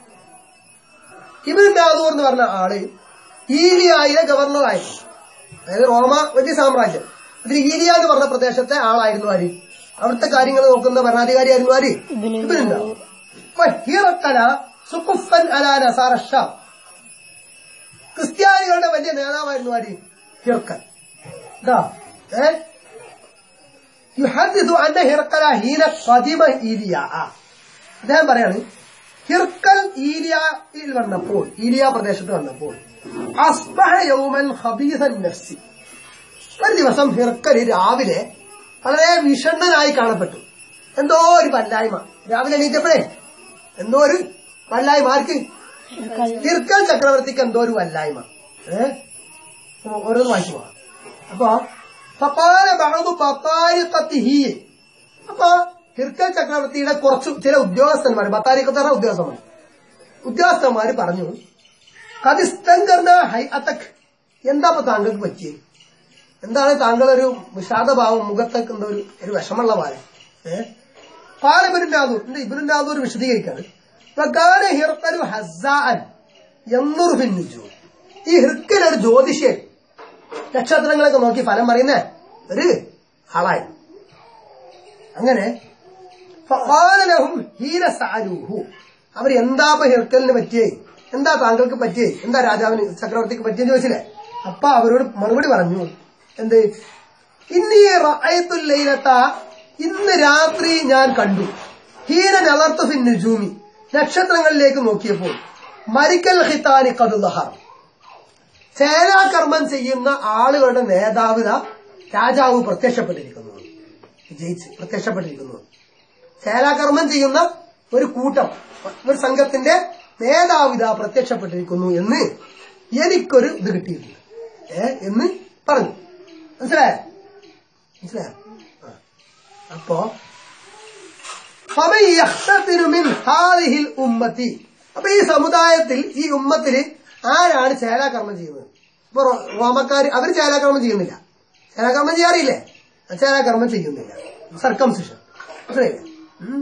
ഇബനു നാദൂർ എന്ന് പറഞ്ഞ ആള് ഈലിയായിലെ ഗവർണറായിരുന്നു അതായത് റോമ വലിയ സാമ്രാജ്യം അതിൽ ഈലിയ എന്ന് പറഞ്ഞ പ്രദേശത്തെ ആളായിരുന്നു ആര് അവിടുത്തെ കാര്യങ്ങൾ നോക്കുന്ന ഭരണാധികാരിയായിരുന്നു ആര് ഇബ്നു ഇബ്നു നാദൂർ. അപ്പൊ ഹിറക്കല സുഖുഫൻ അലാ നസാറ ഷാം ക്രിസ്ത്യാനികളുടെ വലിയ നേതാവായിരുന്നു ആര് ഹിർക്കൽ ഇതാ ഏ യുഹദ്ദിദു അന്ന ഹിർക്കല ഹീന ഖദിമ ഈലിയ അദ്ദേഹം പറയാണ് ഹിർക്കൽ ഈലിയയിൽ വന്നപ്പോൾ ഈലിയ പ്രദേശത്ത് വന്നപ്പോൾ അസ്ബഹ യൗമൻ ഖബീസൻ നഫ്സി ഒരു ദിവസം ഹിർക്കൽ രാവിലെ വളരെ വിഷണ്ണനായി കാണപ്പെട്ടു എന്തോ ഒരു വല്ലായ്മ രാവിലെ എണീറ്റപ്പോഴേ എന്തോ ഒരു വല്ലായ്മ ആർക്ക് ഹിർക്കൽ ചക്രവർത്തിക്ക് എന്തോ ഒരു വല്ലായ്മ ഏഹ് ഓരോന്ന് വായിച്ചു പോവാം അപ്പൊ ഫഖാല ബഅദു ബത്താരിഖത്തിഹി അപ്പൊ ഹിർക്കൽ ചക്രവർത്തിയുടെ കുറച്ച് ചില ഉദ്യോഗസ്ഥന്മാർ ബത്താരിഖത്ത് പറഞ്ഞ ഉദ്യോഗസ്ഥന്മാർ ഉദ്യോഗസ്ഥന്മാര് പറഞ്ഞു കതിസ്തങ്കർന്ന ഹൈ അത്തക് എന്താ ഇപ്പൊ താങ്കൾക്ക് പറ്റിയത് എന്താണ് താങ്കൾ ഒരു വിഷാദഭാവം മുഖത്തൊക്കെ എന്തോ ഒരു ഒരു വിഷമുള്ള പോലെ ഏഹ് പാലബിനുണ്ടാകും എന്താ ഇബിനുണ്ടാകും ഒരു വിശദീകരിക്കാണ് വകാന ഹിർക്കലു ഹസ്സാൻ യന്നുറു ഫിൻ നുജൂം. ഈ ഹിർക്കൽ ഒരു ജ്യോതിഷ്യൻ നക്ഷത്രങ്ങളൊക്കെ നോക്കി ഫലം പറയുന്ന ഒരു ആളായി അങ്ങനെ ഫഖാല ലഹും ഹീന സഅലൂഹു അവർ എന്താ ഇപ്പൊ ഹിർക്കലിന് പറ്റിയേ എന്താ താങ്കൾക്ക് പറ്റിയേ എന്താ രാജാവിന് ചക്രവർത്തിക്ക് പറ്റിയെന്ന് ചോദിച്ചില്ലേ അപ്പൊ അവരോട് മറുപടി പറഞ്ഞു എന്ത് ഇന്നീ റഅയ്തുൽ ലൈലത്ത ഇന്ന് രാത്രി ഞാൻ കണ്ടു ഹീന നളർത്തു ഫിൻ നുജൂമി നക്ഷത്രങ്ങളിലേക്ക് നോക്കിയപ്പോൾ മരിക്കൽ ഹിത്താനി കടുലഹർ സേനാകർമ്മം ചെയ്യുന്ന ആളുകളുടെ നേതാവ് ദാ രാജാവ് പ്രത്യക്ഷപ്പെട്ടിരിക്കുന്നു വിജയിച്ച് പ്രത്യക്ഷപ്പെട്ടിരിക്കുന്നു സേനാകർമ്മം ചെയ്യുന്ന ഒരു കൂട്ടം ഒരു സംഘത്തിന്റെ നേതാവിത പ്രത്യക്ഷപ്പെട്ടിരിക്കുന്നു എന്ന് എനിക്കൊരു ഇത് കിട്ടിയിട്ടുണ്ട് ഏ എന്ന് പറഞ്ഞു മനസ്സിലായോ മനസ്സിലായോ ആ. അപ്പോ فمن يختتن من هذه ഉമ്മത്തി അപ്പൊ ഈ സമുദായത്തിൽ ഈ ഉമ്മത്തില് ആരാണ് ചേലാകർമ്മം ചെയ്യുന്നത് ഇപ്പൊ റോ- റോമക്കാര് അവര് ചേലാകർമ്മം ചെയ്യുന്നില്ല ചേലാകർമ്മം ചെയ്യാറില്ലേ ചേലാകർമ്മം ചെയ്യുന്നില്ല സർക്കംസിഷൻ മനസ്സിലായില്ലേ ഉം.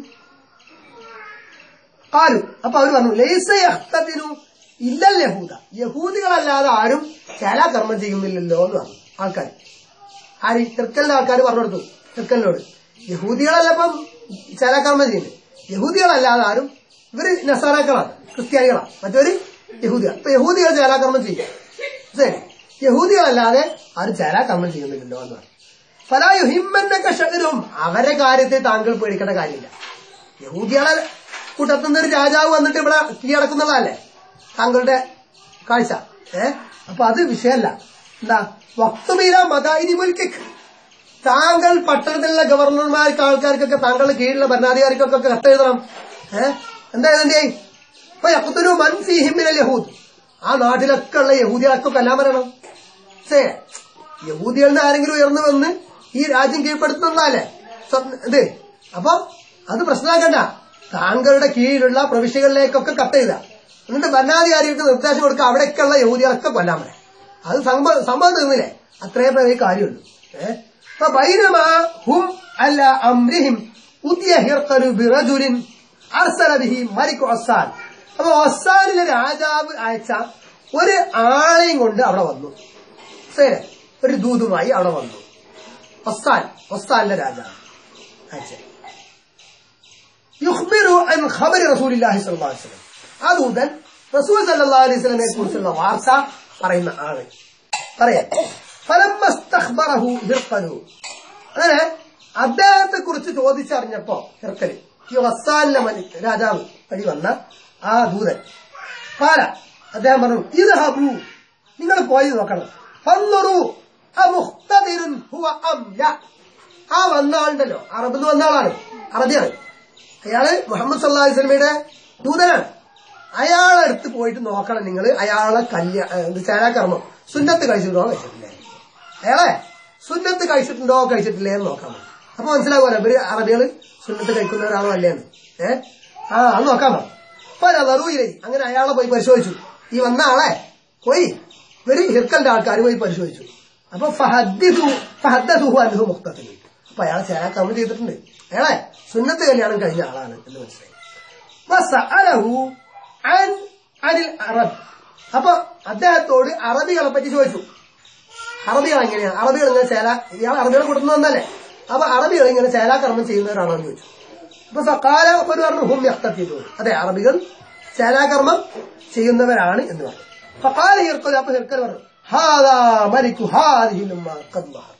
കാലു അപ്പൊ അവര് പറഞ്ഞു ലൈസ യഹ്തദിനു ഇല്ലൽ യഹൂദ യഹൂദികളല്ലാതെ ആരും ചേലാകർമ്മം ചെയ്യുന്നില്ലല്ലോ എന്ന് പറഞ്ഞു ആൾക്കാർ ആര് ചെറുക്കലിന്റെ ആൾക്കാർ പറഞ്ഞു കൊടുത്തു ചെറുക്കലിനോട് യഹൂദികളല്ല ഇപ്പം ചേലാകർമ്മം ചെയ്യുന്നത് യഹൂദികളല്ലാതെ ആരും ഇവര് നസാറാക്കളാണ് ക്രിസ്ത്യാനികളാണ് മറ്റൊരു യഹൂദികൾ ഇപ്പൊ യഹൂദികൾ ചേലാകർമ്മം ചെയ്യും ശരി യഹൂദികളല്ലാതെ ആരും ചേലാകർമ്മം ചെയ്യുന്നില്ലല്ലോ എന്ന് പറഞ്ഞു ഫലായുഹിമ്മന്നൊക്കെ ഷകരും അവരുടെ കാര്യത്തിൽ താങ്കൾ പേടിക്കേണ്ട കാര്യമില്ല യഹൂദികളെ കൂട്ടത്തുനിന്ന് ഒരു രാജാവ് വന്നിട്ട് ഇവിടെ കീഴടക്കുന്നതല്ലേ താങ്കളുടെ കാഴ്ച ഏ അപ്പൊ അത് വിഷയമല്ല എന്താ വക്തുമീല മതായിരി മുൽക്കിക്ക് താങ്കൾ പട്ടണത്തിലുള്ള ഗവർണർമാർക്ക് ആൾക്കാർക്കൊക്കെ താങ്കളുടെ കീഴിലുള്ള ഭരണാധികാരികൾക്കൊക്കെ കത്തെഴുതണം ഏ എന്താ എഴുതണ്ടേ ഇപ്പൊ യക്കുത്തുരു മൻസിഹിമിനൽ യഹൂദ് ആ നാട്ടിലൊക്കെ ഉള്ള യഹൂദികളൊക്കെ കൊല്ലാൻ പറയണം സേ യഹൂദികളിൽ നിന്ന് ആരെങ്കിലും ഉയർന്നു വന്ന് ഈ രാജ്യം കീഴ്പ്പെടുത്തുന്നതല്ലേ സ്വപ്ന- ഇത് അപ്പൊ അത് പ്രശ്നമാക്കണ്ട താങ്കളുടെ കീഴിലുള്ള പ്രവിശ്യകളിലേക്കൊക്കെ കത്തെഴുതുക എന്നിട്ട് ഭരണാധികാരികൾക്ക് നിർദ്ദേശം കൊടുക്കുക അവിടേക്കുള്ള യഹൂദികളൊക്കെ കൊല്ലാൻ പറയാം അത് സംഭവം സംഭവം തീർന്നില്ലേ അത്രേ പേരെ കാര്യമുള്ളൂ ഏഹ് അപ്പൊ ബൈനമാ ഹും അല്ല അംരിഹിം ഉദിയ ഹിർഖലു ബിറജുലിൻ അർസല ബിഹി മലിക് ഒസാൻ അപ്പൊ ഒസാനിലെ രാജാവ് അയച്ച ഒരു ആളെയും കൊണ്ട് അവിടെ വന്നു ശരി ഒരു ദൂതുമായി അവിടെ വന്നു ഒസ്താൻ ഒസ്താനിലെ രാജാവ് അയച്ച യുഹ്ബിറു അൻ ഖബരി റസൂലില്ലാഹി സ്വല്ലല്ലാഹു അലൈഹി വസല്ലം ആ ദൂതൻ റസൂൽ സല്ലല്ലാഹു അലൈഹി വസല്ലമയെ കുറിച്ചുള്ള വാർത്ത പറയുന്ന ആള് പറയാം ഫലമ്മസ്തഖ്ബറഹു ഹിർഖലു അങ്ങനെ അദ്ദേഹത്തെ കുറിച്ച് ചോദിച്ചറിഞ്ഞപ്പോ ഹിർക്കല് ഈ വസ്സാനിലെ മലി രാജാവ് വഴി വന്ന ആ ദൂതൻ പാല അദ്ദേഹം പറഞ്ഞു ഇത് ഹബു നിങ്ങൾ പോയി നോക്കണം ഫന്നറു അമുഖ്തദിറുൻ ഹുവ അം ല ആ വന്ന ആളുണ്ടല്ലോ അറബിൽ നിന്ന് വന്ന ആളാണ് അറബിയാണ് അയാള് മുഹമ്മദ് സല്ലാ വസ്ലമയുടെ ദൂതനാണ് അയാളെ അടുത്ത് പോയിട്ട് നോക്കണം നിങ്ങൾ അയാളെ കല്യാ എന്ത് ചേരാകർമ്മം സുന്നത്ത് കഴിച്ചിട്ടുണ്ടോ കഴിച്ചിട്ടില്ലേ അയാളെ സുന്നത്ത് കഴിച്ചിട്ടുണ്ടോ കഴിച്ചിട്ടില്ലേ എന്ന് നോക്കാൻ മതി അപ്പൊ മനസ്സിലാവുമല്ലോ ഇവര് അറബികള് സുന്നത്ത് കഴിക്കുന്നവരാണോ അല്ലേന്ന് ഏ ആ അത് നോക്കാൻ മതി അപ്പൊ ലറൂയിലേ അങ്ങനെ അയാളെ പോയി പരിശോധിച്ചു ഈ വന്ന ആളെ പോയി ഇവര് ഹിർക്കലിന്റെ ആൾക്കാർ പോയി പരിശോധിച്ചു അപ്പൊ ഫഹദ്ദിസു ഫഹദ്ദസുഹു അൻഹു മുഖ്തത്തിൽ അപ്പൊ അയാളെ ചേരാക്കർമ്മം ചെയ്തിട്ടുണ്ട് അയാളെ സുന്നത്ത് കല്യാണം കഴിഞ്ഞ ആളാണ് എന്ന് മനസ്സിലായി വസഅലഹു അൻ അനിൽ അറബ് അപ്പൊ അദ്ദേഹത്തോട് അറബികളെ പറ്റി ചോദിച്ചു അറബികൾ എങ്ങനെയാണ് അറബികൾ ഇങ്ങനെ ചേല ഇയാൾ അറബികളെ കൂട്ടുന്നു വന്നല്ലേ അപ്പൊ അറബികൾ ഇങ്ങനെ ചേലാകർമ്മം ചെയ്യുന്നവരാണോ എന്ന് ചോദിച്ചു അപ്പൊ സക്കാല ഒരു പറഞ്ഞു ഹും യഖ്തത്തിദു അതെ അറബികൾ ചേലാകർമ്മം ചെയ്യുന്നവരാണ് എന്ന് പറഞ്ഞു ഫഖാല ഹിർക്കൽ അപ്പൊ ഹിർക്കൽ പറഞ്ഞു ഹാദാ മലിക്കു ഹാദിഹിൽ ഉമ്മ ഖദ് ലഹർ.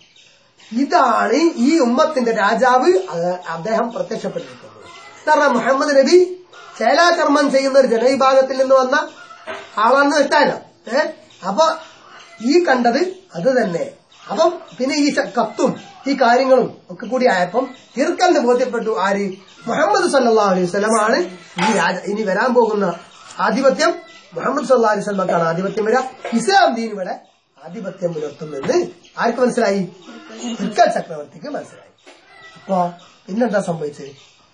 ഇതാണ് ഈ ഉമ്മത്തിന്റെ രാജാവ് അത് അദ്ദേഹം പ്രത്യക്ഷപ്പെട്ടിരിക്കുന്നത് കാരണം മുഹമ്മദ് നബി ചേലാകർമ്മം ചെയ്യുന്ന ഒരു ജനവിഭാഗത്തിൽ നിന്ന് വന്ന ആളാണെന്ന് വെച്ചാലോ ഏ അപ്പൊ ഈ കണ്ടത് അത് തന്നെ അപ്പം പിന്നെ ഈ ച- കത്തും ഈ കാര്യങ്ങളും ഒക്കെ കൂടി ആയപ്പം ഹിർക്കലിന് ബോധ്യപ്പെട്ടു ആര് മുഹമ്മദ് സല്ലാ അലൈഹി സ്വലമാണ് ഈ രാജ ഇനി വരാൻ പോകുന്ന ആധിപത്യം മുഹമ്മദ് സല്ലാ അലൈഹി സ്വലമക്കാണ് ആധിപത്യം വരാം ഇസ്ലാം ദീൻ ഇവിടെ ആധിപത്യം പുലർത്തുമെന്ന് ആർക്ക് മനസ്സിലായി ഹിർക്കൽ ചക്രവർത്തിക്ക് മനസ്സിലായി അപ്പൊ പിന്നെന്താ സംഭവിച്ചത്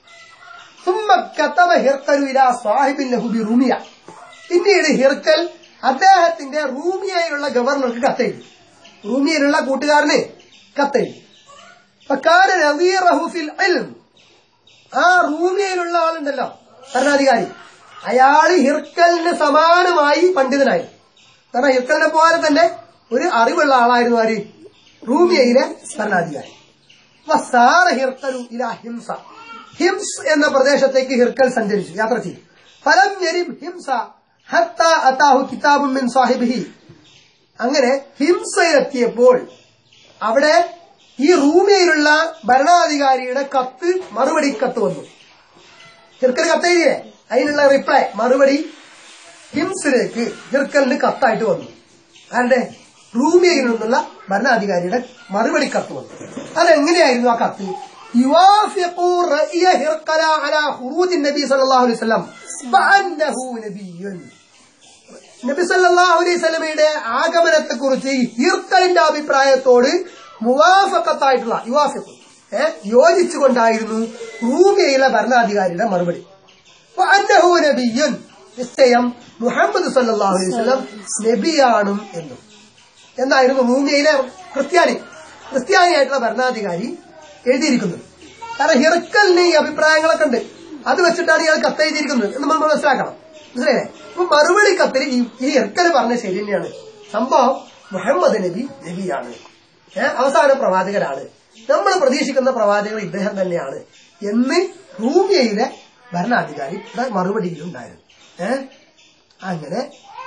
ثم كتب هرقل الى صاحب له برمية പിന്നീട് ഹിർക്കൽ അദ്ദേഹത്തിന്റെ റൂമിയയിലുള്ള ഗവർണർക്ക് കത്തെഴുതി റൂമിയയിലുള്ള കൂട്ടുകാരന് കത്തെഴുതി فكان نظيره في العلم ആ റൂമിയയിലുള്ള ആളുണ്ടല്ലോ ഭരണാധികാരി അയാള് ഹിർക്കലിന് സമാനമായി പണ്ഡിതനായിരുന്നു കാരണം ഹിർക്കലിനെ പോലെ തന്നെ ഒരു അറിവുള്ള ആളായിരുന്നു ആര് റൂമിയയിലെ ഭരണാധികാരി വസാറ ഹിർക്കലു ഇല ഹിംസ ഹിംസ് എന്ന പ്രദേശത്തേക്ക് ഹിർക്കൽ സഞ്ചരിച്ചു യാത്ര ചെയ്തു ഫലം ഞെരിം ഹിംസ ഹത്ത അത്താഹു കിതാബും മിൻ സാഹിബിഹി അങ്ങനെ ഹിംസയിലെത്തിയപ്പോൾ അവിടെ ഈ റൂമിയയിലുള്ള ഭരണാധികാരിയുടെ കത്ത് മറുപടി കത്ത് വന്നു ഹിർക്കൽ കത്തെഴുതിയേ അതിനുള്ള റിപ്ലൈ മറുപടി ഹിംസിലേക്ക് ഹിർക്കലിന് കത്തായിട്ട് വന്നു ആരുടെ റൂമിയയിൽ നിന്നുള്ള ഭരണാധികാരിയുടെ മറുപടി കത്ത് വന്നു അതെങ്ങനെയായിരുന്നു ആ കത്ത് يوافق رأي هرقل على خروج النبي صلى الله عليه وسلم فأنه نبي നബി സല്ലല്ലാഹു അലൈഹി സ്വലമയുടെ ആഗമനത്തെ കുറിച്ച് ഹിർക്കലിന്റെ അഭിപ്രായത്തോട് മുവാഫക്കത്തായിട്ടുള്ള യുവാഫിഖ് ഏഹ് യോജിച്ചുകൊണ്ടായിരുന്നു റൂമിയയിലെ ഭരണാധികാരിയുടെ മറുപടി അന്നഹു നബിയുൻ നിശ്ചയം മുഹമ്മദ് സല്ലല്ലാഹു അലൈഹി വസല്ലം നബിയാണും എന്നും എന്നായിരുന്നു റൂമിയയിലെ ക്രിസ്ത്യാനി ക്രിസ്ത്യാനിയായിട്ടുള്ള ഭരണാധികാരി എഴുതിയിരിക്കുന്നത് കാരണം ഹിർക്കലിന് ഈ അഭിപ്രായങ്ങളൊക്കെ ഉണ്ട് അത് വെച്ചിട്ടാണ് ഇയാൾ കത്ത് എഴുതിയിരിക്കുന്നത് എന്ന് നമ്മൾ മനസ്സിലാക്കണം മനസ്സിലായില്ലേ അപ്പൊ മറുപടി കത്തിൽ ഈ ഈ ഹിർക്കൽ പറഞ്ഞ ശരി തന്നെയാണ് സംഭവം മുഹമ്മദ് നബി നബിയാണ് ഏഹ് അവസാന പ്രവാചകരാണ് നമ്മൾ പ്രതീക്ഷിക്കുന്ന പ്രവാചകർ ഇദ്ദേഹം തന്നെയാണ് എന്ന് റൂമിയയിലെ ഭരണാധികാരിയുടെ മറുപടിയിലുണ്ടായിരുന്നു ഏഹ് അങ്ങനെ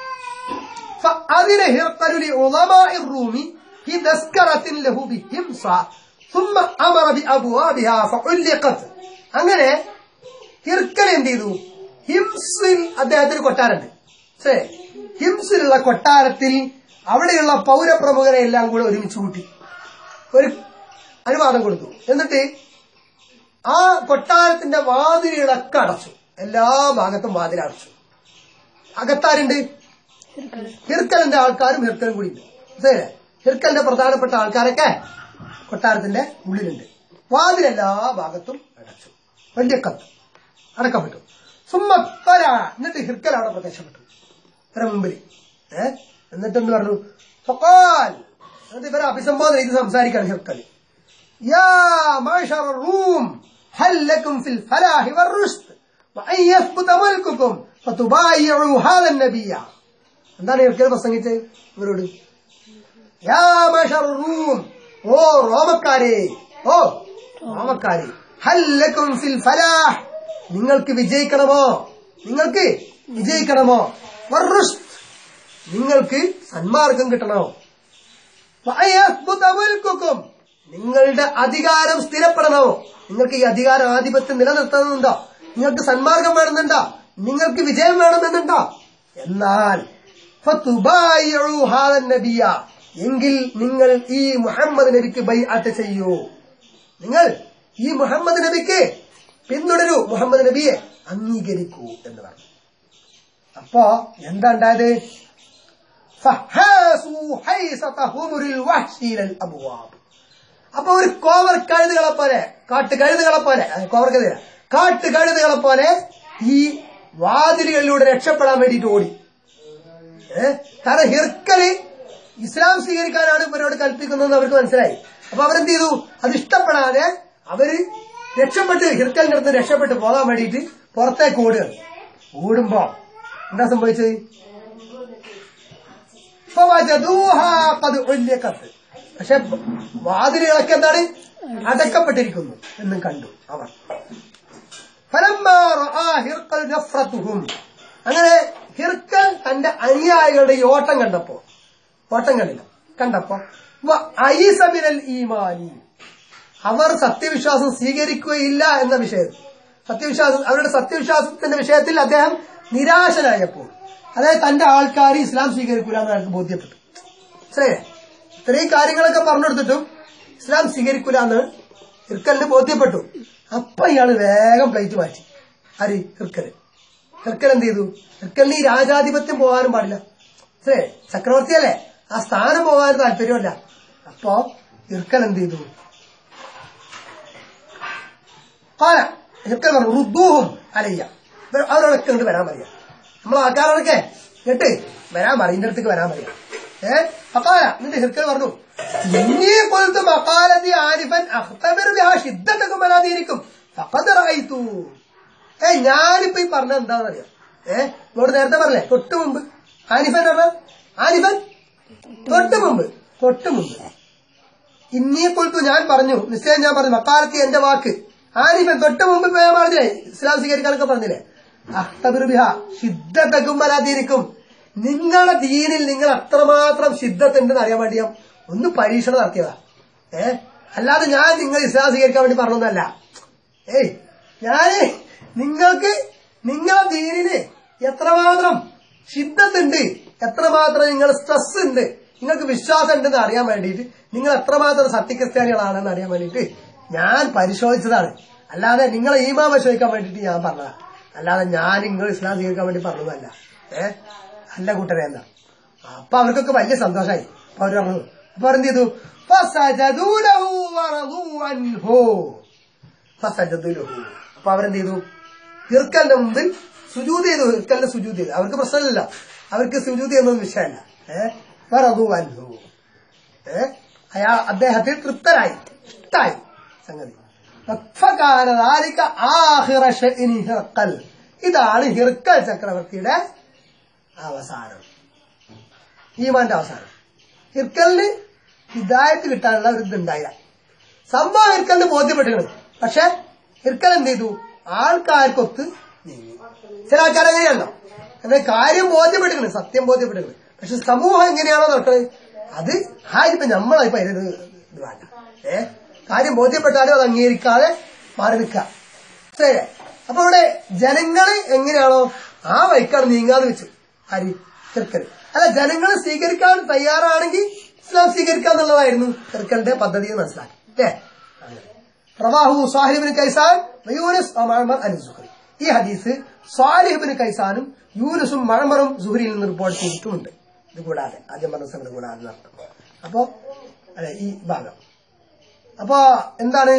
فأذن هرقل لعظماء الروم في تذكرة له بهمصة ثم أمر بأبوابها فعلقت അങ്ങനെ ഹിർക്കൽ എന്ത് ചെയ്തു ഹിംസിൽ അദ്ദേഹത്തിന് കൊട്ടാരമുണ്ട് ശരി ഹിംസിലുള്ള കൊട്ടാരത്തിൽ അവിടെയുള്ള പൗരപ്രമുഖരെ എല്ലാം കൂടെ ഒരുമിച്ച് കൂട്ടി ഒരു അനുവാദം കൊടുത്തു എന്നിട്ട് ആ കൊട്ടാരത്തിന്റെ വാതിലുകളൊക്കെ അടച്ചു എല്ലാ ഭാഗത്തും വാതിൽ അടച്ചു അകത്താരുണ്ട് ഹിർക്കലിന്റെ ആൾക്കാരും ഹിർക്കലും കൂടി ഉണ്ട് മനസ്സിലായില്ലേ ഹിർക്കലിന്റെ പ്രധാനപ്പെട്ട ആൾക്കാരൊക്കെ കൊട്ടാരത്തിന്റെ ഉള്ളിലുണ്ട് വാതിലെല്ലാ ഭാഗത്തും അടച്ചു വലിയ കത്ത് അടക്കപ്പെട്ടു സുമ്മത്തര എന്നിട്ട് ഹിർക്കൽ അവിടെ പ്രത്യക്ഷപ്പെട്ടു ഇവരെ മുമ്പിൽ ഏ എന്നിട്ട് എന്ത് പറഞ്ഞു ഫഖാൽ എന്നിട്ട് ഇവരെ അഭിസംബോധന ചെയ്ത് സംസാരിക്കാണ് ഹിർക്കൽ يا معشر الروم هل لكم في الفلاح والرشد وأن يثبت ملككم فتبايعوا هذا النبي എന്താണ് ഇവർക്കത് പ്രസംഗിച്ച് ഇവരോട് യാ മാഷർ റൂം ഓ റോമക്കാരെ ഓ റോമക്കാരെ ഹല്ലക്കും ഫിൽ ഫലാഹ് നിങ്ങൾക്ക് വിജയിക്കണമോ നിങ്ങൾക്ക് വിജയിക്കണമോ വറുഷ്ത് നിങ്ങൾക്ക് സന്മാർഗം കിട്ടണോ വയസ്ബുത മുൽക്കുക്കും നിങ്ങളുടെ അധികാരം സ്ഥിരപ്പെടണോ നിങ്ങൾക്ക് ഈ അധികാര ആധിപത്യം നിലനിർത്തണമെന്നുണ്ടോ നിങ്ങൾക്ക് സന്മാർഗം വേണമെന്നുണ്ടോ നിങ്ങൾക്ക് വിജയം വേണമെന്നുണ്ടോ എന്നാൽ ഫതുബായിഉ ഹാദൻ നബിയ എങ്കിൽ നിങ്ങൾ ഈ മുഹമ്മദ് നബിക്ക് ബൈഅത്ത് ചെയ്യൂ നിങ്ങൾ ഈ മുഹമ്മദ് നബിക്ക് പിന്തുടരൂ മുഹമ്മദ് നബിയെ അംഗീകരിക്കൂ എന്ന് പറഞ്ഞു അപ്പോ എന്താ ഉണ്ടായത് فحاسوا حيصة همر الوحش إلى الأبواب അപ്പൊ ഒരു കോവർ കഴുതുകളെ പോലെ കാട്ടു കഴുതുകളെ പോലെ അത് കോവർ കഴുത കാട്ടു കഴുതുകളെ പോലെ ഈ വാതിലുകളിലൂടെ രക്ഷപ്പെടാൻ വേണ്ടിയിട്ട് ഓടി ഏഹ് കാരണം ഹിർക്കല് ഇസ്ലാം സ്വീകരിക്കാനാണ് ഇവരോട് കൽപ്പിക്കുന്നതെന്ന് അവർക്ക് മനസ്സിലായി അപ്പൊ അവരെന്ത് ചെയ്തു അത് ഇഷ്ടപ്പെടാതെ അവര് രക്ഷപ്പെട്ട് ഹിർക്കലിന്റെ അടുത്ത് രക്ഷപ്പെട്ട് പോകാൻ വേണ്ടിയിട്ട് പുറത്തേക്ക് ഓടുകയാണ് ഓടുമ്പോ എന്താ സംഭവിച്ചത് فوجدوها قد علقت പക്ഷെ വാതിലുകളൊക്കെ എന്താണ് അടക്കപ്പെട്ടിരിക്കുന്നു എന്നും കണ്ടു അവർ فلما رأى هرقل نفرتهم അങ്ങനെ ഹിർക്കൽ തന്റെ അനുയായികളുടെ ഈ ഓട്ടം കണ്ടപ്പോ ഓട്ടം കണ്ടില്ല കണ്ടപ്പോ വ- ഐസ മിനൽ ഈമാനി അവർ സത്യവിശ്വാസം സ്വീകരിക്കുകയില്ല എന്ന വിഷയത്തിൽ സത്യവിശ്വാസം അവരുടെ സത്യവിശ്വാസത്തിന്റെ വിഷയത്തിൽ അദ്ദേഹം നിരാശനായപ്പോൾ അതായത് തന്റെ ആൾക്കാർ ഇസ്ലാം സ്വീകരിക്കൂല എന്ന് അയാൾക്ക് ബോധ്യപ്പെട്ടു മനസ്സിലായേ ഇത്രയും കാര്യങ്ങളൊക്കെ പറഞ്ഞു കൊടുത്തിട്ടും ഇസ്ലാം സ്വീകരിക്കൂല എന്ന് ഹിർക്കലിന് ബോധ്യപ്പെട്ടു അപ്പൊ ഇയാള് വേഗം പ്ലേറ്റ് മാറ്റി ആര് ഹിർക്കല് ഹിർക്കൽ എന്ത് ചെയ്തു ഹിർക്കലിന് ഈ രാജാധിപത്യം പോകാനും പാടില്ല മനസ്സിലായേ ചക്രവർത്തിയല്ലേ ആ സ്ഥാനം പോകാൻ താല്പര്യമല്ല അപ്പോ ഹിർക്കൽ എന്ത് ചെയ്തു കാല ഹിർക്കൽ പറഞ്ഞു റുദ്ദൂഹും അലയ്യ ഇവർ അവരോടൊക്കെ ഇങ്ങോട്ട് വരാൻ പറയാം നമ്മളെ ആൾക്കാരൊക്കെ കേട്ട് വരാൻ പറയും ഇന്റെ അടുത്തേക്ക് വരാൻ പറയാം ഏ അക്കാല എന്നിട്ട് ഹിർക്കൽ പറഞ്ഞു ഇന്നീ കൊലുത്ത് മക്കാലത്തി ആരിഫൻ അഖ്തബിർ ബിഹാ ശിദ്ദത്തക്കും വരാതിരിക്കും ഫഖദ് റഅയ്തു ഏ ഞാനിപ്പോ ഈ പറഞ്ഞത് എന്താണെന്നറിയാം ഏ ഇങ്ങോട്ട് നേരത്തെ പറഞ്ഞേ തൊട്ട് മുമ്പ് ആനിഫൻ പറഞ്ഞ ആനിഫൻ തൊട്ട് മുമ്പ് തൊട്ട് മുമ്പ് ഇന്നീ കൊൽത്തു ഞാൻ പറഞ്ഞു നിശ്ചയം ഞാൻ പറഞ്ഞു മക്കാലത്തി എന്റെ വാക്ക് ആനിഫൻ തൊട്ട് മുമ്പ് ഇപ്പൊ ഞാൻ പറഞ്ഞില്ലേ ഇസ്ലാം സ്വീകരിക്കാനൊക്കെ പറഞ്ഞില്ലേ അഖ്തബിർ ബിഹ ശിദ്ധത്തക്കും വരാതിരിക്കും നിങ്ങളുടെ ദീനിൽ നിങ്ങൾ അത്രമാത്രം ശിദ്ധത്തുണ്ടെന്ന് അറിയാൻ വേണ്ടി ഞാൻ ഒന്ന് പരീക്ഷണം നടത്തിയതാ ഏ അല്ലാതെ ഞാൻ നിങ്ങൾ ഇസ്ലാം സ്വീകരിക്കാൻ വേണ്ടി പറഞ്ഞൊന്നല്ല ഏയ് ഞാന് നിങ്ങൾക്ക് നിങ്ങളെ ദീനിന് എത്രമാത്രം ശിദ്ധത്തുണ്ട് എത്രമാത്രം നിങ്ങൾ സ്ട്രെസ് ഉണ്ട് നിങ്ങൾക്ക് വിശ്വാസം ഉണ്ടെന്ന് അറിയാൻ വേണ്ടിയിട്ട് നിങ്ങൾ എത്രമാത്രം സത്യക്രിസ്ത്യാനികളാണെന്ന് അറിയാൻ വേണ്ടിയിട്ട് ഞാൻ പരിശോധിച്ചതാണ് അല്ലാതെ നിങ്ങളെ ഈമാ പരിശോധിക്കാൻ വേണ്ടിയിട്ട് ഞാൻ പറഞ്ഞതാ അല്ലാതെ ഞാൻ നിങ്ങൾ ഇസ്ലാം സ്വീകരിക്കാൻ വേണ്ടി പറഞ്ഞതല്ല ഏ അല്ല കൂട്ടരെ എന്താ അപ്പൊ അവർക്കൊക്കെ വലിയ സന്തോഷമായി അപ്പൊ അവർ പറഞ്ഞു അപ്പൊ അവരെന്ത് ചെയ്തു فَسَجَدُوا لَهُ وَرَضُوا عَنْهُ. فَسَجَدُوا لَهُ. അപ്പൊ അവരെന്ത് ചെയ്തു ഹിർക്കലിന്റെ മുമ്പിൽ സുജൂത് ചെയ്തു ഹിർക്കലിന്റെ സുജൂത് ചെയ്തു അവർക്ക് പ്രശ്നമില്ല അവർക്ക് സുജൂത് എന്നൊന്നും വിഷയമല്ല ഏഹ് വറതു അൻഹു ഏ? അയാൾ അദ്ദേഹത്തിൽ തൃപ്തരായി ഇഷ്ടായി സംഗതി ഫകാന ذلك ആഖിറ ശഅനി ഹിർക്കൽ. ഇതാണ് ഹിർക്കൽ ചക്രവർത്തിയുടെ അവസാനം ഈമാന്റെ അവസാനം ഹിർക്കലിന് ഹിദായത്ത് കിട്ടാനുള്ള ഒരു ഇതുണ്ടായില്ല സംഭവം ഹിർക്കലിന് ബോധ്യപ്പെട്ടിരുന്നു പക്ഷെ ഹിർക്കൽ എന്ത് ചെയ്തു ആൾക്കാർക്കൊത്ത് നീങ്ങി ചില ആൾക്കാർ എങ്ങനെയാണല്ലോ എന്നാൽ കാര്യം ബോധ്യപ്പെട്ടിരുന്നു സത്യം ബോധ്യപ്പെട്ടിരുന്നു പക്ഷെ സമൂഹം എങ്ങനെയാണോ നടക്കുന്നത് അത് ആയിരിക്കും നമ്മളായിപ്പോ അതിന് ഇത് ഇത് വേണ്ട ഏ കാര്യം ബോധ്യപ്പെട്ടാലും അത് അംഗീകരിക്കാതെ മാറി നിൽക്കുക ശരി അപ്പൊ ഇവിടെ ജനങ്ങള് എങ്ങനെയാണോ ആ വഴിക്കാണ് നീങ്ങാതെ വെച്ചു ആര് ചെറുക്കൽ അല്ല ജനങ്ങൾ സ്വീകരിക്കാൻ തയ്യാറാണെങ്കിൽ ഇസ്ലാം സ്വീകരിക്കുക എന്നുള്ളതായിരുന്നു ചെറുക്കലിന്റെ പദ്ധതി എന്ന് മനസ്സിലാക്കി അല്ലേ റവാഹു സാഹിബിന് കൈസാൻ യൂനസ് മഴമർ അലി സുഹറി ഈ ഹദീസ് സാലിഹിബിന് കൈസാനും യൂനസും മഴമറും സുഹരിയിൽ നിന്ന് റിപ്പോർട്ട് ചെയ്തിട്ടുമുണ്ട് ഇത് കൂടാതെ ആദ്യം പറഞ്ഞ സംഘടന കൂടാതെ നടത്തും അപ്പോ അല്ലെ ഈ ഭാഗം അപ്പോ എന്താണ്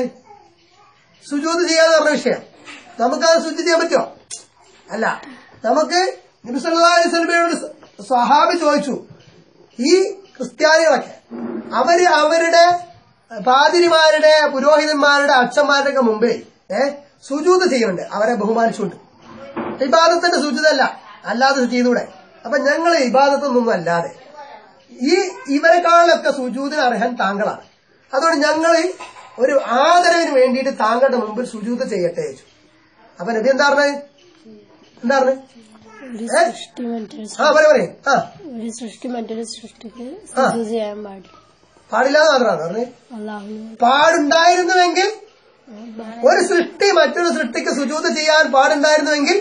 സുജൂത് ചെയ്യാന്ന് പറഞ്ഞ വിഷയം നമുക്കത് സുജൂത് ചെയ്യാൻ പറ്റുമോ അല്ല നമുക്ക് നിമിഷങ്ങളോട് സ്വഹാബി ചോദിച്ചു ഈ ക്രിസ്ത്യാനികളൊക്കെ അവര് അവരുടെ പാതിരിമാരുടെ പുരോഹിതന്മാരുടെ അച്ഛന്മാരുടെ ഒക്കെ മുമ്പേ ഏ സുജൂത് ചെയ്യുന്നുണ്ട് അവരെ ബഹുമാനിച്ചുകൊണ്ട് ഇബാദത്തിന്റെ സുജൂതല്ല അല്ലാതെ ചെയ്തൂടെ അപ്പൊ ഞങ്ങൾ ഇബാദത്തൊന്നും അല്ലാതെ ഈ ഇവരെക്കാളൊക്കെ സുജൂതിന് അർഹൻ താങ്കളാണ് അതുകൊണ്ട് ഞങ്ങൾ ഒരു ആദരവിന് വേണ്ടിയിട്ട് താങ്കളുടെ മുമ്പിൽ സുജൂത് ചെയ്യട്ടെ ചോദിച്ചു അപ്പൊ നബി എന്താ പറഞ്ഞത് എന്താ പറഞ്ഞത് ഒരു ഏ? സൃഷ്ടി മറ്റൊരു ആ പറയും പറയും ആ ഒരു സൃഷ്ടി മറ്റൊരു സൃഷ്ടിക്ക് സ്ഥിതി ചെയ്യാൻ പാടില്ല പാടില്ല എന്ന് മാത്രമാണ് പറഞ്ഞത് അള്ളാഹുവിന് പാടുണ്ടായിരുന്നുവെങ്കിൽ ഒരു സൃഷ്ടി മറ്റൊരു സൃഷ്ടിക്ക് സുജൂത് ചെയ്യാൻ പാടുണ്ടായിരുന്നുവെങ്കിൽ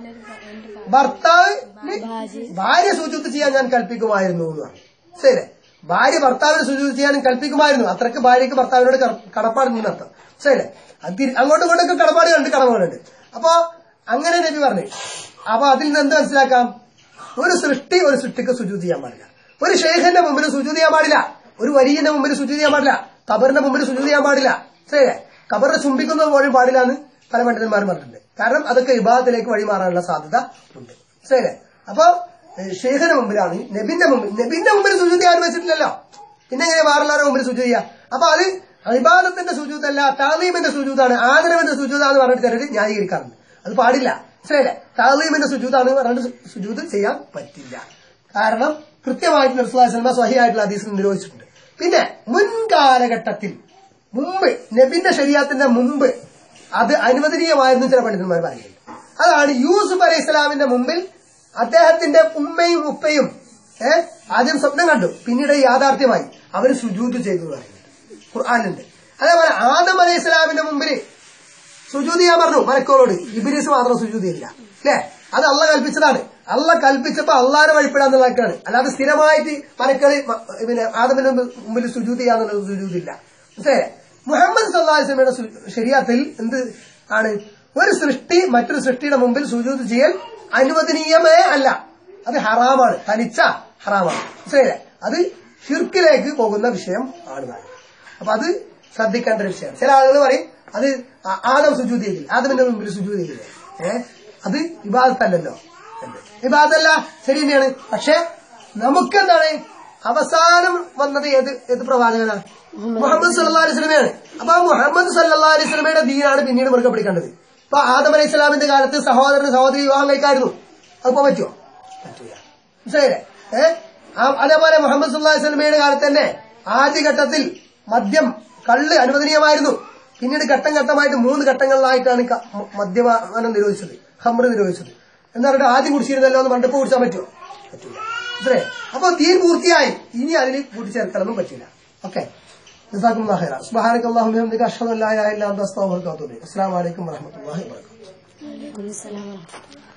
ഭർത്താവ് ഭാര്യ ഭാര്യ സുജൂത്ത് ചെയ്യാൻ ഞാൻ കൽപ്പിക്കുമായിരുന്നു എന്ന് പറഞ്ഞു ശരി ഭാര്യ ഭർത്താവിന് സുജൂത്ത് ചെയ്യാൻ കൽപ്പിക്കുമായിരുന്നു അത്രക്ക് ഭാര്യക്ക് ഭർത്താവിനോട് കട- കടപ്പാടുണ്ടെന്ന് അർത്ഥം ശരി അത് തിരി- അങ്ങോട്ടും ഇങ്ങോട്ടൊക്കെ കടപ്പാടുകളുണ്ട് കടമകളുണ്ട് അപ്പൊ അങ്ങനെ നബി പറഞ്ഞു അപ്പൊ അതിൽ നിന്ന് എന്ത് മനസ്സിലാക്കാം ഒരു സൃഷ്ടി ഒരു സൃഷ്ടിക്ക് സുജൂത് ചെയ്യാൻ പാടില്ല ഒരു ഷെയ്ഖിന്റെ മുമ്പിൽ സുജൂത് ചെയ്യാൻ പാടില്ല ഒരു വരീന്റെ മുമ്പിൽ സുജൂത് ചെയ്യാൻ പാടില്ല കബറിന്റെ മുമ്പിൽ സുജൂത് ചെയ്യാൻ പാടില്ല ശരി കബറിനെ ചുംബിക്കുന്ന പോലും പാടില്ല എന്ന് പല പണ്ഡിതന്മാരും പറഞ്ഞിട്ടുണ്ട് കാരണം അതൊക്കെ വിഭാഗത്തിലേക്ക് വഴിമാറാനുള്ള സാധ്യത ഉണ്ട് ശരി അപ്പൊ ഏഹ്, ഷെയ്ഖിന്റെ മുമ്പിലാണ് നബിന്റെ മുമ്പിൽ നബിന്റെ മുമ്പിൽ സുജൂത് ആരും വെച്ചിട്ടില്ലല്ലോ പിന്നെ എങ്ങനെ വേറുള്ളവരുടെ മുമ്പിൽ സുജൂത് ചെയ്യാം അപ്പൊ അത് അഭിബാദത്തിന്റെ സുജൂതല്ല താലീമിന്റെ സുജൂതാണ് ആദരവിന്റെ സുജൂതാന്ന് പറഞ്ഞിട്ട് ചിലര് ന്യായീകരിക്കാറുണ്ട് അത് പാടില്ല മനസ്സിലായില്ലേ താലീമിന്റെ സുജൂതാണ് പറഞ്ഞിട്ട് സു- സുജൂത് ചെയ്യാൻ പറ്റില്ല കാരണം കൃത്യമായിട്ട് നിർസ്ലാസന്മ സ്വഹിയായിട്ടുള്ള ഹദീസിൽ നിരോധിച്ചിട്ടുണ്ട് പിന്നെ മുൻകാലഘട്ടത്തിൽ മുമ്പ് നബിന്റെ ശരീരത്തിന്റെ മുമ്പ് അത് അനുവദനീയമായിരുന്നു ചില പണ്ഡിതന്മാർ പറയുന്നത് അതാണ് യൂസുഫ് അലൈഹി ഇസ്ലാമിന്റെ മുമ്പിൽ അദ്ദേഹത്തിന്റെ ഉമ്മയും ഉപ്പയും ഏഹ് ആദ്യം സ്വപ്നം കണ്ടു പിന്നീട് യാഥാർത്ഥ്യമായി അവർ സുജൂത് ചെയ്തു എന്ന് പറയുന്നുണ്ട് ഖുർആാനുണ്ട് അതേപോലെ ആദം അലൈഹി ഇസ്ലാമിന്റെ മുമ്പിൽ സുജൂത് ചെയ്യാൻ പറഞ്ഞു മലക്കോളോട് ഇബിലിസ് മാത്രം സുജൂത് ചെയ്തില്ല അല്ലേ അത് അള്ള കൽപ്പിച്ചതാണ് അള്ള കൽപ്പിച്ചപ്പോ അള്ളാനെ വഴിപ്പെടാന്നുള്ളതാണ് അല്ലാതെ സ്ഥിരമായിട്ട് മലക്കളി മ- പിന്നെ ആദമിന്റെ മുമ്പ് മുമ്പിൽ സുജൂത് ചെയ്യാന്നുള്ള സുജൂതില്ല മനസ്സിലായേ മുഹമ്മദ് സല്ലാസ്ലമയുടെ ശരിയാത്തിൽ എന്ത് ആണ് ഒരു സൃഷ്ടി മറ്റൊരു സൃഷ്ടിയുടെ മുമ്പിൽ സുജൂത് ചെയ്യൽ അനുവദനീയമേ അല്ല അത് ഹറാമാണ് തനിച്ച ഹറാമാണ് മനസ്സിലായില്ലേ അത് ഷിർക്കിലേക്ക് പോകുന്ന വിഷയം ആണ് താനും. അപ്പൊ അത് ശ്രദ്ധിക്കേണ്ട ഒരു വിഷയമാണ് ചില ആളുകൾ പറയും അത് ആ- ആദം സുജൂതി ചെയ്തില്ല ആദമിന്റെ മുമ്പിൽ സുജൂതി ചെയ്തില്ലേ ഏ അത് വിവാദത്തല്ലല്ലോ എന്ന്. വിവാദമല്ല ശരി തന്നെയാണ് പക്ഷെ നമുക്ക് എന്താണ് അവസാനം വന്നത് ഏത് ഏത് പ്രവാചകനാണ് മുഹമ്മദ് സല്ലാ അലൈഹി സ്വലമയാണ് അപ്പൊ ആ മുഹമ്മദ് സല്ലാ അലൈഹി സ്വലമയുടെ ദീനാണ് പിന്നീട് മുറുകെ പിടിക്കേണ്ടത് ഇപ്പൊ ആദം അലൈഹി സ്വലാമിന്റെ കാലത്ത് സഹോദരന് സഹോദരി വിവാഹം കഴിക്കായിരുന്നു അതിപ്പോ പറ്റുമോ പറ്റൂല മനസ്സിലായില്ലേ ഏ ആ- അതേപോലെ മുഹമ്മദ് സുല്ലാ സ്വലമയുടെ കാലത്ത് തന്നെ ആദ്യഘട്ടത്തിൽ മദ്യം കള്ള് അനുവദനീയമായിരുന്നു പിന്നീട് ഘട്ടം ഘട്ടമായിട്ട് മൂന്ന് ഘട്ടങ്ങളിലായിട്ടാണ് ക- മ- മദ്യപാനം നിരോധിച്ചത് ഹമ്ര നിരോധിച്ചത് എന്ന് പറഞ്ഞിട്ട് ആദ്യം കുടിച്ചിരുന്നല്ലോ എന്ന് പണ്ടപ്പോ കുടിച്ചാൻ പറ്റുമോ പറ്റൂല മനസ്സിലായി അപ്പൊ തീൻ പൂർത്തിയായി ഇനി അതിൽ കൂട്ടിച്ചേർക്കലൊന്നും പറ്റില്ല ഓക്കെ ജസാക്കും സുബാനക്ക് അള്ളാഹു ബിഹംദിക അഷ്ഹദു അൻ ലാ ഇലാഹ ഇല്ല അൻത അസ്തഗ്ഫിറുക വ അത്തൂബു ഇലൈക് അസ്സലാമു അലൈക്കും വറഹ്മത്തുള്ളാഹി വബറകാതുഹു വലൈക്കും സലാം